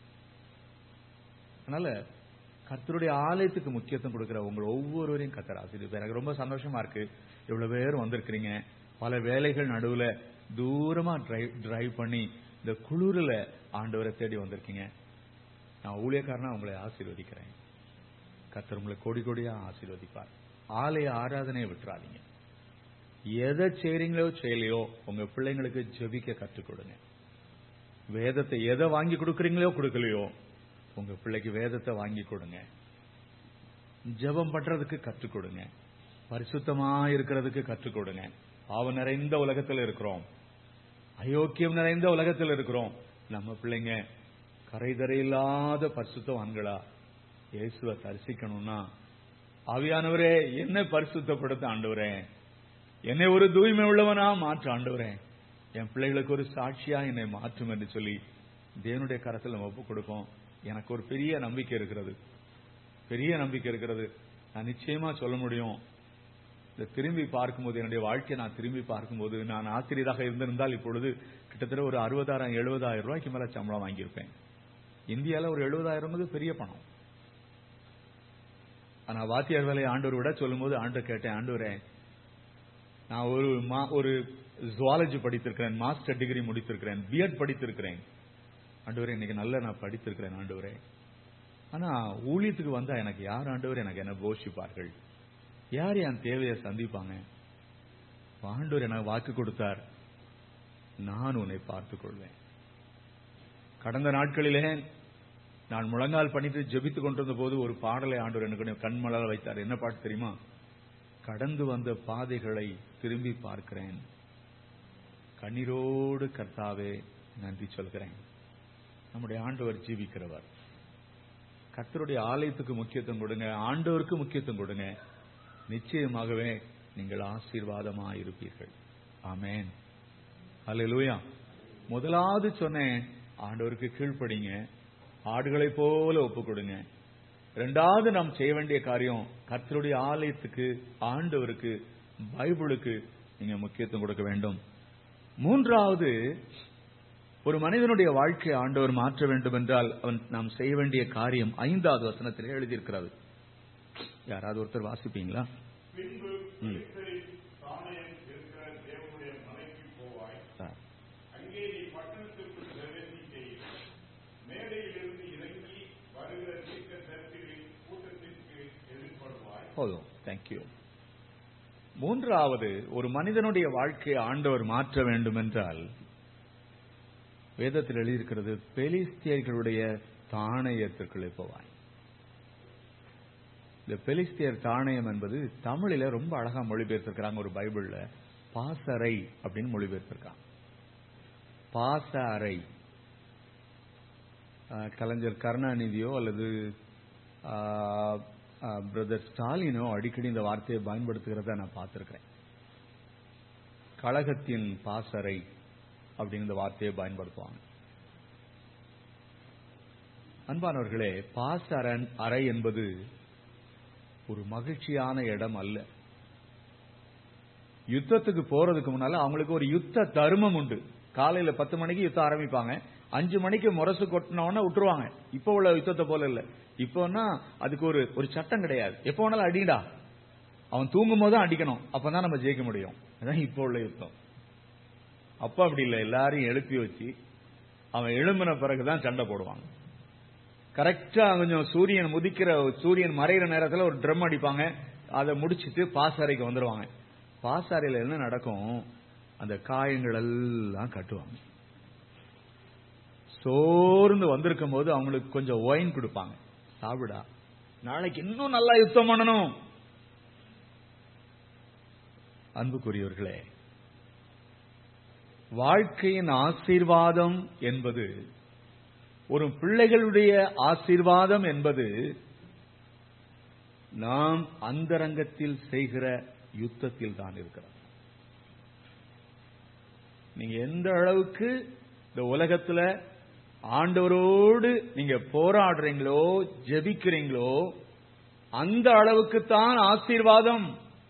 அதனால கர்த்தருடைய ஆலயத்துக்கு முக்கியத்துவம் கொடுக்கிற உங்களை ஒவ்வொருவரையும் கத்தர் ஆசீர்வதிப்பார் எனக்கு ரொம்ப சந்தோஷமா இருக்கு இவ்வளவு பேர் வந்திருக்கிறீங்க பல வேலைகள் நடுவுல தூரமா டிரைவ் டிரைவ் பண்ணி இந்த குளிர்ல ஆண்டவரை தேடி வந்திருக்கீங்க நான் ஊழியக்காரனா உங்களை ஆசீர்வதிக்கிறேன் கர்த்தர் உங்களை கோடி கோடியா ஆசீர்வதிப்பார் ஆலய ஆராதனையை விட்டுறாதீங்க எதை செய்றீங்களோ செய்யலையோ உங்க பிள்ளைங்களுக்கு ஜெபிக்க கற்றுக் கொடுங்க வேதத்தை எதை வாங்கி கொடுக்கறீங்களோ கொடுக்கலையோ உங்க பிள்ளைக்கு வேதத்தை வாங்கி கொடுங்க ஜெபம் பண்றதுக்கு கற்றுக் கொடுங்க பரிசுத்தமா இருக்கிறதுக்கு கற்றுக் கொடுங்க பாவம் நிறைந்த உலகத்தில் இருக்கிறோம் அயோக்கியம் நிறைந்த உலகத்தில் இருக்கிறோம் நம்ம பிள்ளைங்க கரைதரை இல்லாத பரிசுத்தவான்களா இயேசுவை தரிசிக்கணும்னா ஆவியானவரே என்ன பரிசுத்தப்படுத்த ஆண்டவரே என்னை ஒரு தூய்மை உள்ளவனா மாற்ற ஆண்டவரே என் பிள்ளைகளுக்கு ஒரு சாட்சியா என்னை மாற்றும் என்று சொல்லி தேவனுடைய கரத்தில் நம்ம ஒப்பு கொடுப்போம் எனக்கு ஒரு பெரிய நம்பிக்கை இருக்கிறது பெரிய நம்பிக்கை இருக்கிறது நான் நிச்சயமா சொல்ல முடியும் இந்த திரும்பி பார்க்கும்போது என்னுடைய வாழ்க்கையை நான் திரும்பி பார்க்கும்போது நான் ஆசிரியராக இருந்திருந்தால் இப்பொழுது கிட்டத்தட்ட ஒரு அறுபதாயிரம் எழுபதாயிரம் ரூபாய்க்கு மேல சம்பளம் வாங்கியிருப்பேன் இந்தியால ஒரு எழுபதாயிரம் பெரிய பணம் ஆனா வாத்தியார் வேலையை ஆண்டவர் விட சொல்லும்போது ஆண்டவர் கேட்டேன் ஆண்டவரே நான் ஒரு மா- ஒரு ஜுவாலஜி படித்திருக்கிறேன் மாஸ்டர் டிகிரி முடித்திருக்கிறேன் பிஎட் படித்திருக்கிறேன் ஆண்டவரே இன்னைக்கு நல்ல நான் படித்திருக்கிறேன் ஆண்டவரே ஆனா ஊழியத்துக்கு வந்தா எனக்கு யார் ஆண்டவர் எனக்கு என்ன போஷிப்பார்கள் யார் என் தேவையை சந்திப்பாங்க ஆண்டவர் எனக்கு வாக்கு கொடுத்தார் நான் உன்னை பார்த்துக் கொள்வேன் கடந்த நாட்களிலே நான் முழங்கால் பண்ணிட்டு ஜெபித்துக் கொண்டிருந்த போது ஒரு பாடலை ஆண்டவர் எனக்கு கண்மலர் வைத்தார் என்ன பாட்டு தெரியுமா கடந்து வந்த பாதைகளை திரும்பி பார்க்கிறேன் கண்ணீரோடு கர்த்தாவே நன்றி சொல்கிறேன் நம்முடைய ஆண்டவர் ஜீவிக்கிறவர் கர்த்தருடைய ஆலயத்துக்கு முக்கியத்துவம் கொடுங்க ஆண்டவருக்கு முக்கியத்துவம் கொடுங்க நிச்சயமாகவே நீங்கள் ஆசீர்வாதமாக இருப்பீர்கள் ஆமென் அல்லேலூயா முதலாவது சொன்னேன் ஆண்டவருக்கு கீழ்ப்படிங்க ஆடுகளைப் போல ஒப்பு கொடுங்க ரெண்டாவது நாம் செய்ய வேண்டிய காரியம் கர்த்தருடைய ஆலயத்துக்கு ஆண்டவருக்கு பைபிளுக்கு நீங்க முக்கியத்துவம் கொடுக்க வேண்டும் மூன்றாவது ஒரு மனிதனுடைய வாழ்க்கையை ஆண்டவர் மாற்ற வேண்டும் என்றால் அவன் நாம் செய்ய வேண்டிய காரியம் ஐந்தாவது வசனத்தில் எழுதியிருக்கிறது யாராவது ஒருத்தர் வாசிப்பீங்களா பின்பு ம். பெலிஸ்தரின் சாணையம் இருக்கிற தேவனுடைய மலைக்கு போவாய் ஆ, அங்கே நீ பட்டணத்திற்குள் பிரவேசிக்கையில் மேடையிலிருந்து இறங்கி வருகிற தீர்க்க தரிசிகளின் கூட்டத்திற்கு எதிர்படுவாய் போதும் தேங்க்யூ மூன்றாவது ஒரு மனிதனுடைய வாழ்க்கையை ஆண்டவர் மாற்ற வேண்டும் என்றால் வேதத்தில் எழுதியிருக்கிறது பெலிஸ்தியர்களுடைய தாணையத்திற்குள்ளே போவாய் இந்த பெலிஸ்தியர் தாணையம் என்பது தமிழில ரொம்ப அழகா மொழிபெயர்த்திருக்கிறாங்க ஒரு பைபிள்ல பாசறை அப்படின்னு மொழிபெயர்த்திருக்காங்க பாச அறை அஹ், கலைஞர் கருணாநிதியோ அல்லது பிரதர் ஸ்டாலினோ அடிக்கடி இந்த வார்த்தையை பயன்படுத்துகிறத நான் பார்த்திருக்கிறேன் கழகத்தின் பாசறை அப்படின்னு இந்த வார்த்தையை பயன்படுத்துவாங்க அன்பானவர்களே பாசரண் அறை என்பது ஒரு மகிழ்ச்சியான இடம் அல்ல யுத்தத்துக்கு போறதுக்கு முன்னால அவங்களுக்கு ஒரு யுத்த தர்மம் உண்டு காலையில பத்து மணிக்கு யுத்தம் ஆரம்பிப்பாங்க அஞ்சு மணிக்கு முரசு கொட்டினவன விட்டுருவாங்க இப்ப உள்ள யுத்தத்தை போல இல்ல இப்போன்னா அதுக்கு ஒரு ஒரு சட்டம் கிடையாது எப்போ வேணாலும் அடிடா அவன் தூங்கும் போது அடிக்கணும் அப்பதான் நம்ம ஜெயிக்க முடியும் அதான் இப்போ உள்ள யுத்தம் அப்ப அப்படி இல்லை எல்லாரையும் எழுப்பி வச்சு அவன் எழும்பின பிறகுதான் சண்டை போடுவாங்க கரெக்டா கொஞ்சம் சூரியன் முதிக்கிற சூரியன் மறைகிற நேரத்துல ஒரு ட்ரம் அடிப்பாங்க அதை முடிச்சிட்டு பாசறைக்கு வந்துருவாங்க பாசறையில என்ன நடக்கும் அந்த காயங்கள் எல்லாம் கட்டுவாங்க சோர்ந்து வந்திருக்கும் போது அவங்களுக்கு கொஞ்சம் ஒயின் கொடுப்பாங்க சாப்பிடா நாளைக்கு இன்னும் நல்லா யுத்தம் பண்ணணும் அன்புக்குரியவர்களே வாழ்க்கையின் ஆசீர்வாதம் என்பது ஒரு பிள்ளைகளுடைய ஆசீர்வாதம் என்பது நாம் அந்தரங்கத்தில் செய்கிற யுத்தத்தில் தான் இருக்கிறது நீங்க எந்த அளவுக்கு இந்த உலகத்துல ஆண்டவரோடு நீங்க போராடுறீங்களோ ஜெபிக்கிறீங்களோ அந்த அளவுக்குத்தான் ஆசீர்வாதம்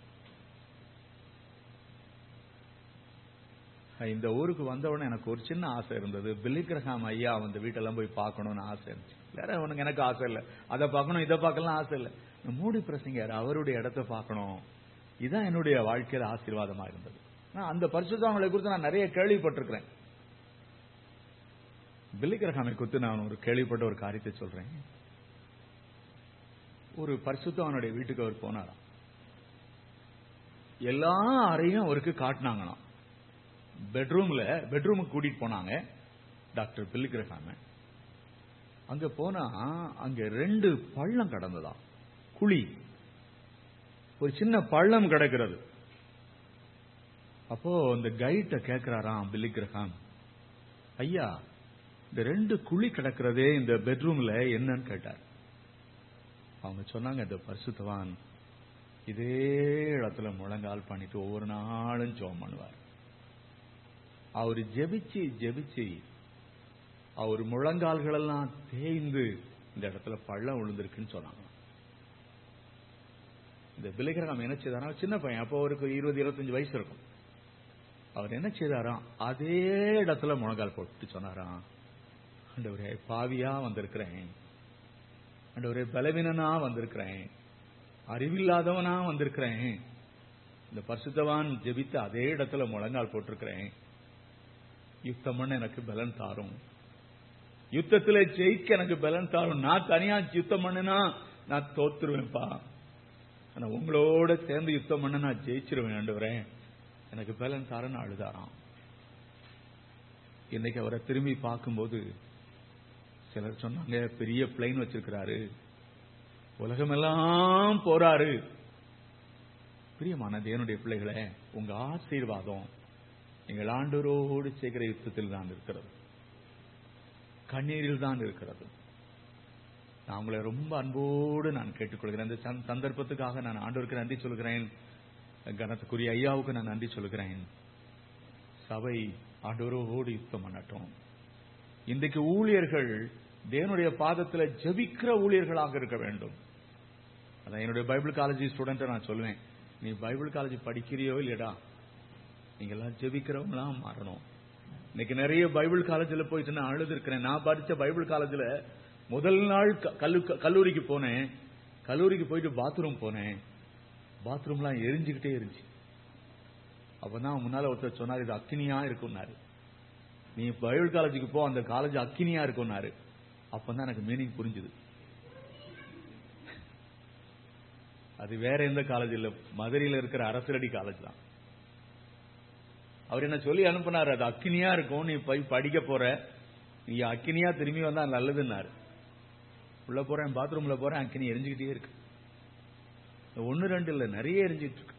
இந்த ஊருக்கு வந்த உடனே எனக்கு ஒரு சின்ன ஆசை இருந்தது பில்லிகிரஹாம் ஐயா அந்த வீட்டெல்லாம் போய் பார்க்கணும்னு ஆசை இருந்துச்சு வேற உனக்கு எனக்கு ஆசை இல்லை அதை பார்க்கணும் இதை பார்க்கலாம் ஆசை இல்லை இந்த மூடி பிரசங்கர் அவருடைய இடத்த பார்க்கணும் இதான் என்னுடைய வாழ்க்கையில ஆசீர்வாதமா இருந்தது நான் அந்த பரிசுத்தவங்களை குறித்து நான் நிறைய கேள்விப்பட்டிருக்கிறேன் பில்லிகிரஹாமை குறித்து நான் ஒரு கேள்விப்பட்ட ஒரு காரியத்தை சொல்றேன் ஒரு பரிசுத்தவனுடைய வீட்டுக்கு அவர் போனாராம் எல்லா அறையும் அவருக்கு காட்டினாங்களாம் பெட்ரூம்ல பெட்ரூமுக்கு கூட்டிட்டு போனாங்க டாக்டர் பில்லிகிரஹாம அங்க போனா அங்க ரெண்டு பள்ளம் கடந்ததாம் குழி ஒரு சின்ன பள்ளம் கிடக்கிறது அப்போ இந்த கைட்ட கேக்குறாராம் பில்லிகிரஹாம் ஐயா இந்த ரெண்டு குழி கிடக்கிறதே இந்த பெட்ரூம்ல என்னன்னு கேட்டார் அவங்க சொன்னாங்க இந்த பரிசுத்தவான் இதே இடத்துல முழங்கால் பண்ணிட்டு ஒவ்வொரு நாளும் ஜோம் பண்ணுவார் அவர் ஜெபிச்சு ஜெபிச்சு அவர் முழங்கால்கள் எல்லாம் தேய்ந்து இந்த இடத்துல பள்ளம் விழுந்திருக்குன்னு சொன்னாங்க இந்த பிலிகிரகம் என்ன செய்தாரா சின்ன பையன் அப்போ அவருக்கு இருபது இருபத்தஞ்சு வயசு இருக்கும் அவர் என்ன செய்தாராம் அதே இடத்துல முழங்கால் போட்டு சொன்னாராம் ஆண்டவரே பாவியா வந்திருக்கிறேன் ஆண்டவரே பலவீனனா வந்திருக்கிறேன் அறிவில்லாதவனா வந்திருக்கிறேன் இந்த பரிசுத்தவான் ஜெபித்த அதே இடத்துல முழங்கால் போட்டிருக்கிறேன் யுத்தம் பண்ண எனக்கு பலன் தாரும் யுத்தத்துல ஜெயிக்க எனக்கு பலன் தாரும் நான் தனியா யுத்தம் பண்ணுனா நான் தோத்துருவேன்ப்பா ஆனா உங்களோட சேர்ந்து யுத்தம் பண்ண நான் ஜெயிச்சிருவேன் ஆண்டவரேன் எனக்கு பலன் தாரன்னு அழுதாராம் இன்னைக்கு அவரை திரும்பி பார்க்கும்போது சிலர் சொன்னாங்க பெரிய பிளைன் வச்சிருக்கிறாரு உலகமெல்லாம் போறாரு பிரியமான தேவனுடைய பிள்ளைகளே உங்க ஆசீர்வாதம் எங்கள் ஆண்டவரோடு செய்கிற யுத்தத்தில் தான் இருக்கிறது கண்ணீரில் தான் இருக்கிறது நான் உங்களை ரொம்ப அன்போடு நான் கேட்டுக்கொள்கிறேன் இந்த சந்த- சந்தர்ப்பத்துக்காக நான் ஆண்டவருக்கு நன்றி சொல்கிறேன் கனத்துக்குரிய ஐயாவுக்கு நான் நன்றி சொல்கிறேன் சபை ஆண்டவரோடு யுத்தம் பண்ணட்டும் இன்றைக்கு ஊழியர்கள் தேவனுடைய பாதத்தில் ஜெபிக்கிற ஊழியர்களாக இருக்க வேண்டும் அதான் என்னுடைய பைபிள் காலேஜ் ஸ்டூடெண்ட்டை நான் சொல்லுவேன் நீ பைபிள் காலேஜ் படிக்கிறியோ இல்லையடா நீங்கெல்லாம் ஜெபிக்கிறவங்களாம் மாறணும் இன்னைக்கு நிறைய பைபிள் காலேஜில் போயிட்டு நான் அழுது இருக்கிறேன் நான் படிச்ச பைபிள் காலேஜில் முதல் நாள் க- கல்லு- கல்லூரிக்கு போனேன் கல்லூரிக்கு போயிட்டு பாத்ரூம் போனேன் பாத்ரூம்லாம் எரிஞ்சுக்கிட்டே இருந்துச்சு அப்பதான் முன்னால ஒருத்தர் சொன்னார் இது அக்கினியா இருக்கும்னாரு நீ பைபிள் காலேஜுக்கு போ அந்த காலேஜ் அக்கினியா இருக்கும்னாரு அப்பதான் எனக்கு மீனிங் புரிஞ்சுது அது வேற எந்த காலேஜ் இல்ல மதுரையில இருக்கிற அரசரடி காலேஜ் தான் அவர் என்ன சொல்லி அனுப்புனாரு அது அக்கினியா இருக்கும் நீ போய் படிக்க போற நீ அக்கினியா திரும்பி வந்தா நல்லதுன்னாரு உள்ள போறேன் பாத்ரூம்ல போறேன் அக்கினி எரிஞ்சுக்கிட்டே இருக்கு ஒன்னு ரெண்டு இல்ல நிறைய எரிஞ்சிட்டு இருக்கு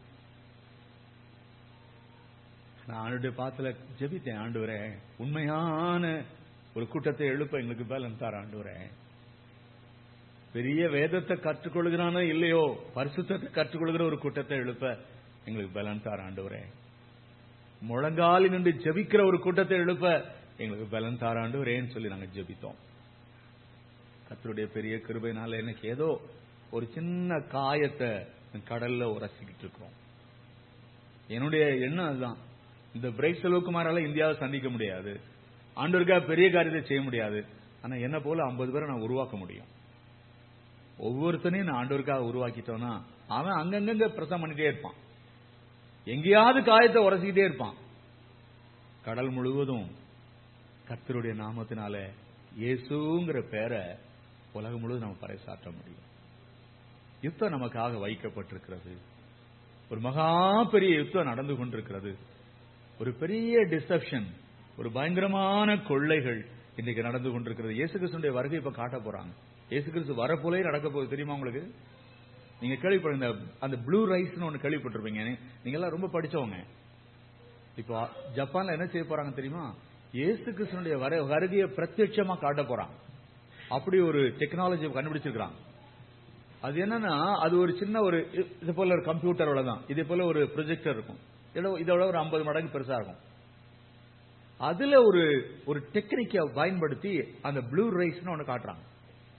நான் ஆண்டுடைய பாத்துல ஜெபித்தேன் ஆண்டவரே உண்மையான ஒரு கூட்டத்தை எழுப்ப எங்களுக்கு பேலன் தார் ஆண்டவரே பெரிய வேதத்தை கற்றுக்கொள்கிறானோ இல்லையோ பரிசுத்தத்தை கற்றுக்கொள்கிற ஒரு கூட்டத்தை எழுப்ப எங்களுக்கு பலன் தார் ஆண்டவரே முழங்காலில் நின்று ஜெபிக்கிற ஒரு கூட்டத்தை எழுப்ப எங்களுக்கு பலன் தார் ஆண்டவரேன்னு சொல்லி நாங்க ஜெபித்தோம் கர்த்தருடைய பெரிய கிருபைனால எனக்கு ஏதோ ஒரு சின்ன காயத்தை கடல்ல உரசிக்கிட்டு இருக்கிறோம் என்னுடைய எண்ணம் அதுதான் இந்த பிரைட் செல்வகுமாரால இந்தியாவை சந்திக்க முடியாது ஆண்டவருக்கா பெரிய காரியத்தை செய்ய முடியாது ஆனா என்ன போல ஐம்பது பேரை நான் உருவாக்க முடியும் ஒவ்வொருத்தனையும் நான் ஆண்டவருக்காக உருவாக்கிட்டோம்னா அவன் அங்கங்க பிரசம் பண்ணிட்டே இருப்பான் எங்கேயாவது காயத்தை உரசிக்கிட்டே இருப்பான் கடல் முழுவதும் கர்த்தருடைய நாமத்தினால இயேசுங்கிற பேரை உலகம் முழுவதும் நம்ம பறைசாற்ற முடியும் யுத்தம் நமக்காக வைக்கப்பட்டிருக்கிறது ஒரு மகா பெரிய யுத்தம் நடந்து கொண்டிருக்கிறது ஒரு பெரிய டிசப்ஷன் ஒரு பயங்கரமான கொள்ளைகள் இன்னைக்கு நடந்து கொண்டிருக்கிறது இயேசு கிறிஸ்துடைய வருகை இப்ப காட்ட போறாங்க இயேசு கிறிஸ்து வரப்போலே நடக்க போகுது தெரியுமா உங்களுக்கு நீங்க கேள்விப்படுங்க அந்த ப்ளூ ரைஸ்னு ஒன்னு கேள்விப்பட்டிருப்பீங்க நீங்க எல்லாம் ரொம்ப படிச்சவங்க இப்போ ஜப்பான்ல என்ன செய்ய போறாங்க தெரியுமா இயேசு கிறிஸ்துனுடைய வர வருகையை பிரத்யட்சமா காட்ட போறாங்க அப்படி ஒரு டெக்னாலஜி கண்டுபிடிச்சிருக்காங்க அது என்னன்னா அது ஒரு சின்ன ஒரு இ- இது போல ஒரு கம்ப்யூட்டரோட தான் இதே போல ஒரு ப்ரொஜெக்டர் இருக்கும் இதோட- இதோட ஒரு 50 மடங்கு பெருசா இருக்கும் அதுல ஒரு ஒரு டெக்னிக்கை பயன்படுத்தி அந்த ப்ளூ ரைஸ்னு ஒன்னு காட்டுறாங்க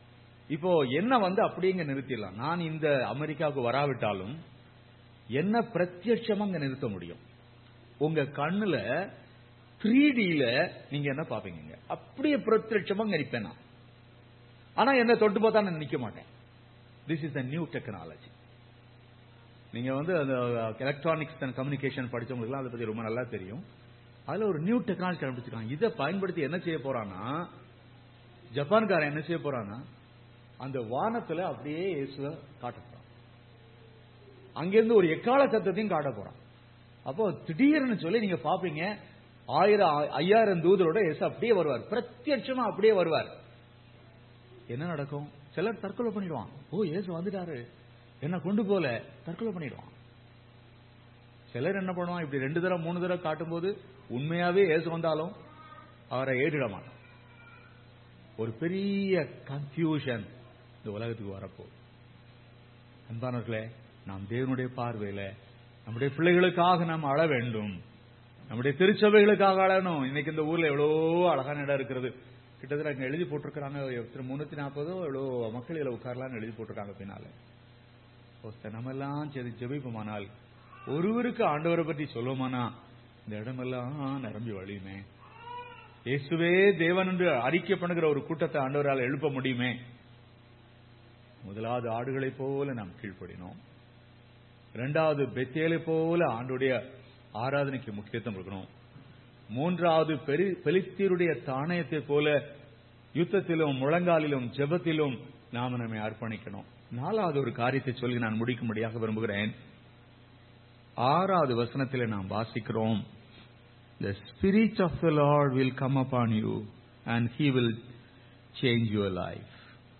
இப்போ என்ன வந்து அப்படியே நிறுத்திடலாம் நான் இந்த அமெரிக்காவுக்கு வராவிட்டாலும் என்ன பிரத்யட்சமா அங்க நிறுத்த முடியும் உங்க கண்ணுல த்ரீ டில நீங்க என்ன பாப்பீங்க அப்படியே பிரத்யட்சமா அங்க நிப்பேன் நான் ஆனா என்ன தொட்டு பார்த்தா நான் நிக்க மாட்டேன் this is the new technology நீங்க வந்து அந்த எலக்ட்ரானிக்ஸ் அண்ட் கம்யூனிகேஷன் படிச்சவங்களுக்குலாம் அதை பத்தி ரொம்ப நல்லா தெரியும் அதுல ஒரு நியூ டெக்னாலஜி கண்டுபிடிச்சிருக்காங்க இதை பயன்படுத்தி என்ன செய்ய போறான்னா ஜப்பான்காரன் என்ன செய்ய போறான்னா அந்த வானத்துல அப்படியே இயேசுவ காட்ட போறான் அங்கிருந்து ஒரு எக்கால சத்தத்தையும் காட்ட போறான் அப்போ திடீர்னு சொல்லி நீங்க பாப்பீங்க ஆயிரம் ஐயாயிரம் தூதரோட இயேசு அப்படியே வருவார் பிரத்யட்சமா அப்படியே வருவார் என்ன நடக்கும் சிலர் தற்கொலை பண்ணிடுவான் ஓ இயேசு வந்துட்டாரு என்ன கொண்டு போல தற்கொலை பண்ணிடுவான் சிலர் என்ன பண்ணுவான் இப்படி ரெண்டு தடவை மூணு தடவை காட்டும்போது உண்மையாவே இயேசு வந்தாலும் அவரை ஏறிட மாட்டான் ஒரு பெரிய கன்ஃபியூஷன் இந்த உலகத்துக்கு வரப்போ அன்பானவர்களே நாம் தேவனுடைய பார்வையில நம்முடைய பிள்ளைகளுக்காக நாம் அழ வேண்டும் நம்முடைய திருச்சபைகளுக்காக அழணும் இன்னைக்கு இந்த ஊர்ல எவ்வளோ அழகான இடம் இருக்கிறது கிட்டத்தட்ட அங்க எழுதி போட்டிருக்கிறாங்க எத்தனை முன்னூத்தி நாற்பதோ எவ்வளோ மக்கள் இதுல உட்காரலாம்னு எழுதி போட்டிருக்காங்க பின்னால ஒருத்தர் நம்ம எல்லாம் சரி ஜெபிப்போமானால் ஒருவருக்கு ஆண்டவரை பற்றி சொல்லுவோமானா இந்த இடமெல்லாம் நிரம்பி வழியுமே இயேசுவே தேவன் என்று அறிக்கை பண்ணுகிற ஒரு கூட்டத்தை ஆண்டவரால் எழுப்ப முடியுமே முதலாவது ஆடுகளைப் போல நாம் கீழ்ப்படினோம் இரண்டாவது பெத்தேலை போல ஆண்டுடைய ஆராதனைக்கு முக்கியத்துவம் கொடுக்கணும் மூன்றாவது பெரி பெலிஸ்தீருடைய தானயத்தை போல யுத்தத்திலும் முழங்காலிலும் ஜெபத்திலும் நாம நம்மை அர்ப்பணிக்கணும் நாலாவது ஒரு காரியத்தை சொல்லி நான் முடிக்கும்படியாக விரும்புகிறேன் ஆறாவது வசனத்தில் நாம் வாசிக்கிறோம் The Spirit of the Lord will come upon you and He will change your life.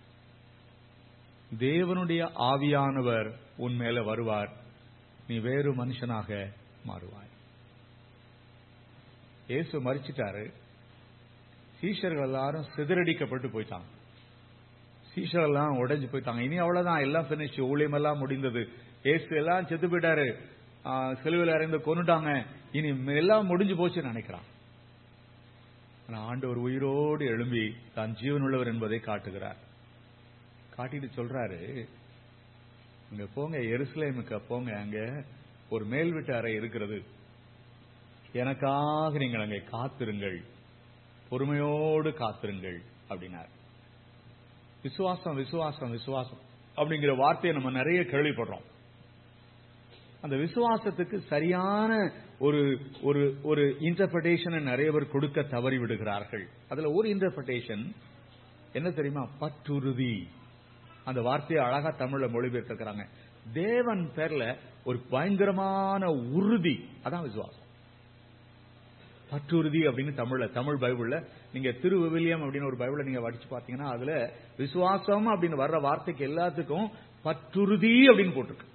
தேவனுடைய ஆவியானவர் உன் மேல வருவார் நீ வேறு மனுஷனாக மாறுவாய் இயேசு மறிச்சிட்டாரு சீஷர்கள் எல்லாரும் சிதறடிக்கப்பட்டு போயிட்டாங்க சீஷர்கள் எல்லாம் உடைஞ்சு போயிட்டாங்க இனி அவ்வளவுதான் எல்லாம் பினிஷ் ஊழியம் எல்லாம் முடிந்தது இயேசு எல்லாம் செத்து போயிட்டாரு சிலுவையில் இறந்து கொண்டுட்டாங்க இனி எல்லாம் முடிஞ்சு போச்சுன்னு நினைக்கிறான் ஆனா ஆண்டவர் உயிரோடு எழும்பி தான் ஜீவனுள்ளவர் என்பதை காட்டுகிறார் காட்டிட்டு சொல்றாரு அங்க போங்க எருசலேமுக்கு போங்க அங்க ஒரு மேல் வீட்டு அறை இருக்கிறது எனக்காக நீங்கள் அங்கே காத்திருங்கள் பொறுமையோடு காத்திருங்கள் அப்படின்னார் விசுவாசம் விசுவாசம் விசுவாசம் அப்படிங்கிற வார்த்தையை நம்ம நிறைய கேள்விப்படுறோம் அந்த விசுவாசத்துக்கு சரியான ஒரு ஒரு ஒரு இன்டர்பிரேஷன் நிறைய பேர் கொடுக்க தவறி விடுகிறார்கள் அதுல ஒரு இன்டர்பிரேஷன் என்ன தெரியுமா பற்றுறுதி அந்த வார்த்தையை அழகா தமிழ்ல மொழிபெயர்த்திருக்கிறாங்க தேவன் பேர்ல ஒரு பயங்கரமான உறுதி அதான் விசுவாசம் பற்றுறுதி அப்படின்னு தமிழ்ல தமிழ் பைபிள்ல நீங்க திருவிவிலியம் அப்படின்னு ஒரு பைபிள நீங்க படிச்சு பாத்தீங்கன்னா அதுல விசுவாசம் அப்படின்னு வர்ற வார்த்தைக்கு எல்லாத்துக்கும் பற்றுறுதி அப்படின்னு போட்டிருக்கு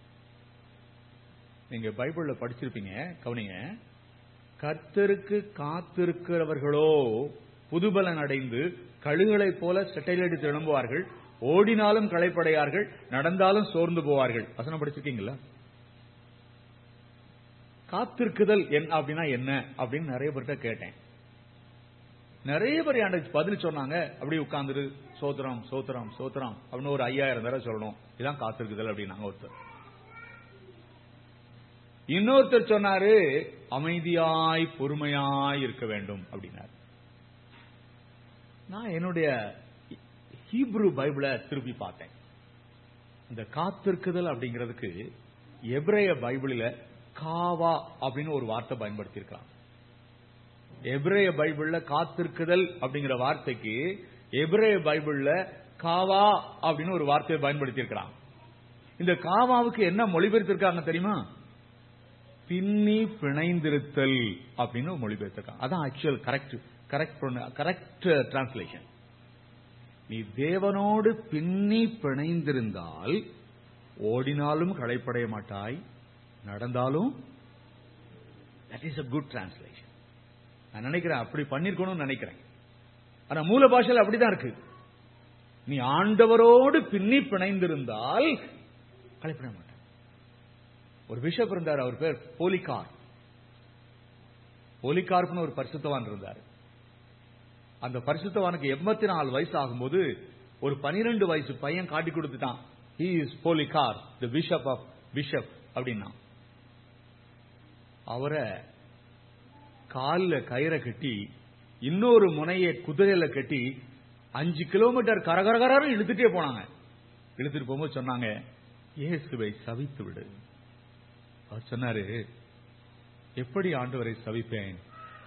நீங்க பைபிள்ல படிச்சிருப்பீங்க கவனிங்க கர்த்தருக்கு காத்திருக்கிறவர்களோ புதுபலன் அடைந்து கழுகளைப் போல செட்டையிலடித்து எழும்புவார்கள் ஓடினாலும் களைப்படையார்கள் நடந்தாலும் சோர்ந்து போவார்கள் வசனம் படிச்சிருக்கீங்களா காத்திருக்குதல் என்ன அப்படின்னா என்ன அப்படின்னு நிறைய பேர்கிட்ட கேட்டேன் நிறைய பேர் என்கிட்ட பதில் சொன்னாங்க அப்படி உட்கார்ந்துரு சோத்திரம் சோத்திரம் சோத்திரம் அப்படின்னு ஒரு ஐயாயிரம் தடவை சொல்லணும் இதான் காத்திருக்குதல் அப்படின்னாங்க ஒருத்தர் இன்னொருத்தர் சொன்னாரு அமைதியாய் பொறுமையாய் இருக்க வேண்டும் அப்படின்னாரு நான் என்னுடைய ஹீப்ரு பைபிளை திருப்பி பார்த்தேன் இந்த காத்திருக்குதல் அப்படிங்கிறதுக்கு எப்ரேய பைபிளில் காவா அப்படின்னு ஒரு வார்த்தை பயன்படுத்தி இருக்கலாம் எப்ரேய பைபிள்ல காத்திருக்குதல் அப்படிங்கிற வார்த்தைக்கு எப்ரேய பைபிள்ல காவா அப்படின்னு ஒரு வார்த்தையை பயன்படுத்தி இருக்கலாம் இந்த காவாவுக்கு என்ன மொழிபெயர்த்திருக்காங்க தெரியுமா பின்னி பிணைந்திருத்தல் அப்படின்னு மொழிபெயர்த்திருக்காங்க அதான் actual correct correct correct translation நீ தேவனோடு பின்னி பிணைந்திருந்தால் ஓடினாலும் களைப்படைய மாட்டாய் நடந்தாலும் that is a good translation நான் நினைக்கிறேன் அப்படி பண்ணிருக்கணும்னு நினைக்கிறேன் ஆனா மூல பாஷையில் அப்படிதான் இருக்கு நீ ஆண்டவரோடு பின்னி பிணைந்திருந்தால் களைப்பட மாட்டான் ஒரு பிஷப் இருந்தார் அவர் பேர் போலிகார் போலிகார்ப்னு ஒரு பரிசுத்தவான் இருந்தார் அந்த பரிசுத்தவானுக்கு எண்பத்தி நாலு வயசு ஆகும்போது ஒரு பனிரெண்டு வயசு பையன் காட்டி கொடுத்துட்டான் he is Polycarp the bishop of bishop அப்படின்னா அவரை காலில் கயிறை கட்டி இன்னொரு முனையை குதிரையில கட்டி அஞ்சு கிலோமீட்டர் கரகரகரம் இழுத்துட்டே போனாங்க இழுத்துட்டு போகும்போது சொன்னாங்க இயேசுவை சவித்து விடு அவர் சொன்னாரு எப்படி ஆண்டவரை சவிப்பேன்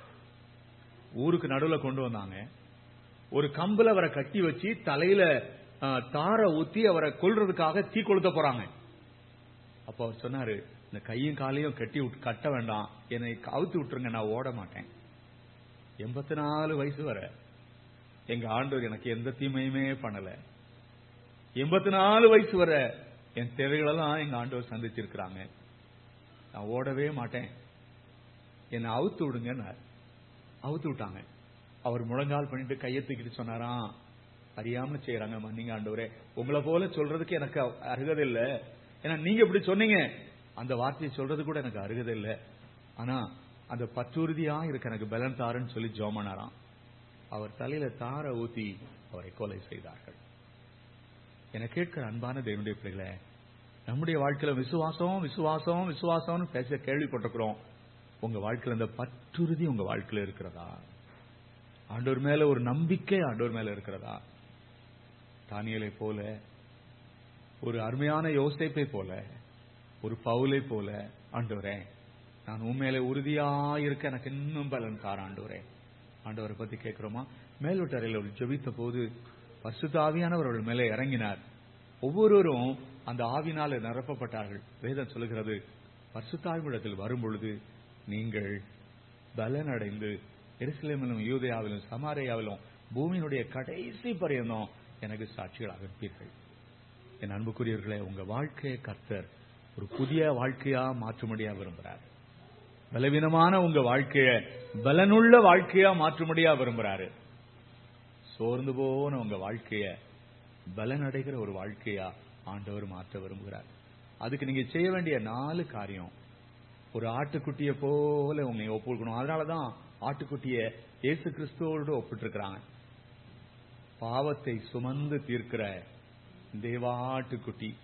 ஊருக்கு நடுவுல கொண்டு வந்தாங்க ஒரு கம்புல அவரை கட்டி வச்சு தலையில ஆ, தார ஊத்தி அவரை கொல்றதுக்காக தீ கொளுத்த போறாங்க அப்ப அவர் சொன்னாரு இந்த கையும் காலையும் கட்டி விட்டு- கட்ட வேண்டாம் என்னை அவுத்து விட்டுருங்க நான் ஓட மாட்டேன் எண்பத்தி நாலு வயசு வரை எங்க ஆண்டவர் எனக்கு எந்த தீமையுமே பண்ணல எண்பத்தி நாலு வயசு வரை என் தேவைகளெல்லாம் எங்க ஆண்டவர் சந்திச்சிருக்கிறாங்க நான் ஓடவே மாட்டேன் என்னை அவுத்து விடுங்கன்னார் அவுத்து விட்டாங்க அவர் முழங்கால் பண்ணிட்டு கையை தூக்கிட்டு சொன்னாராம் அறியாம செய்யறாங்க மன்னிங்க ஆண்டவரே உங்களை போல சொல்றதுக்கு எனக்கு அருகதை இல்ல ஏன்னா நீங்க இப்படி சொன்னீங்க அந்த வார்த்தையை சொல்றது கூட எனக்கு அருகதை இல்ல ஆனா அந்த பற்றுறுதியா இருக்க எனக்கு பலன் தாருன்னு சொல்லி ஜோமனாராம் அவர் தலையில தார ஊத்தி அவரை கொலை செய்தார்கள் என கேட்கிற அன்பான தேவனுடைய பிள்ளைகளே நம்முடைய வாழ்க்கையில விசுவாசம் விசுவாசம் விசுவாசம்னு பேச கேள்விப்பட்டிருக்கிறோம் உங்க வாழ்க்கையில இந்த பற்றுறுதி உங்க வாழ்க்கையில இருக்கிறதா ஆண்டவர் மேல ஒரு நம்பிக்கை ஆண்டவர் மேல இருக்கிறதா தானியலை போல ஒரு அருமையான யோசேப்பை போல ஒரு பவுலை போல ஆண்டவரே நான் உண்மையில உறுதியா இருக்க எனக்கு இன்னும் பலன் தார ஆண்டவரே ஆண்டவரை பத்தி கேட்கிறோமா மேல்வட்டறையில் அவர் ஜெபித்த போது பசுத்த ஆவியானவர் அவர்கள் மேலே இறங்கினார் ஒவ்வொருவரும் அந்த ஆவினால நிரப்பப்பட்டார்கள் வேதம் சொல்லுகிறது பசுத்தாய்விடத்தில் வரும் பொழுது நீங்கள் பலனடைந்து எருசலேமிலும் யூதேயாவிலும் சமாரியாவிலும் பூமியினுடைய கடைசி பரியந்தம் எனக்கு சாட்சிகளாக இருப்பீர்கள் என் அன்புக்குரியவர்களே உங்க வாழ்க்கையை கர்த்தர் ஒரு புதிய வாழ்க்கையா மாற்றும்படியா விரும்புறார் பலவீனமான உங்க வாழ்க்கைய பலனுள்ள வாழ்க்கையா மாற்றும்படியா விரும்புறாரு சோர்ந்து போன உங்க வாழ்க்கைய பலனடைகிற ஒரு வாழ்க்கையா ஆண்டவர் மாற்ற விரும்புகிறார் அதுக்கு நீங்க செய்ய வேண்டிய நாலு காரியம் ஒரு ஆட்டுக்குட்டியை போல உங்களை ஒப்புக்கணும் அதனாலதான் ஆட்டுக்குட்டிய இயேசு கிறிஸ்துவோடு ஒப்பிட்டிருக்கிறாங்க பாவத்தை சுமந்து தீர்க்கிற தேவாட்டுக்குட்டி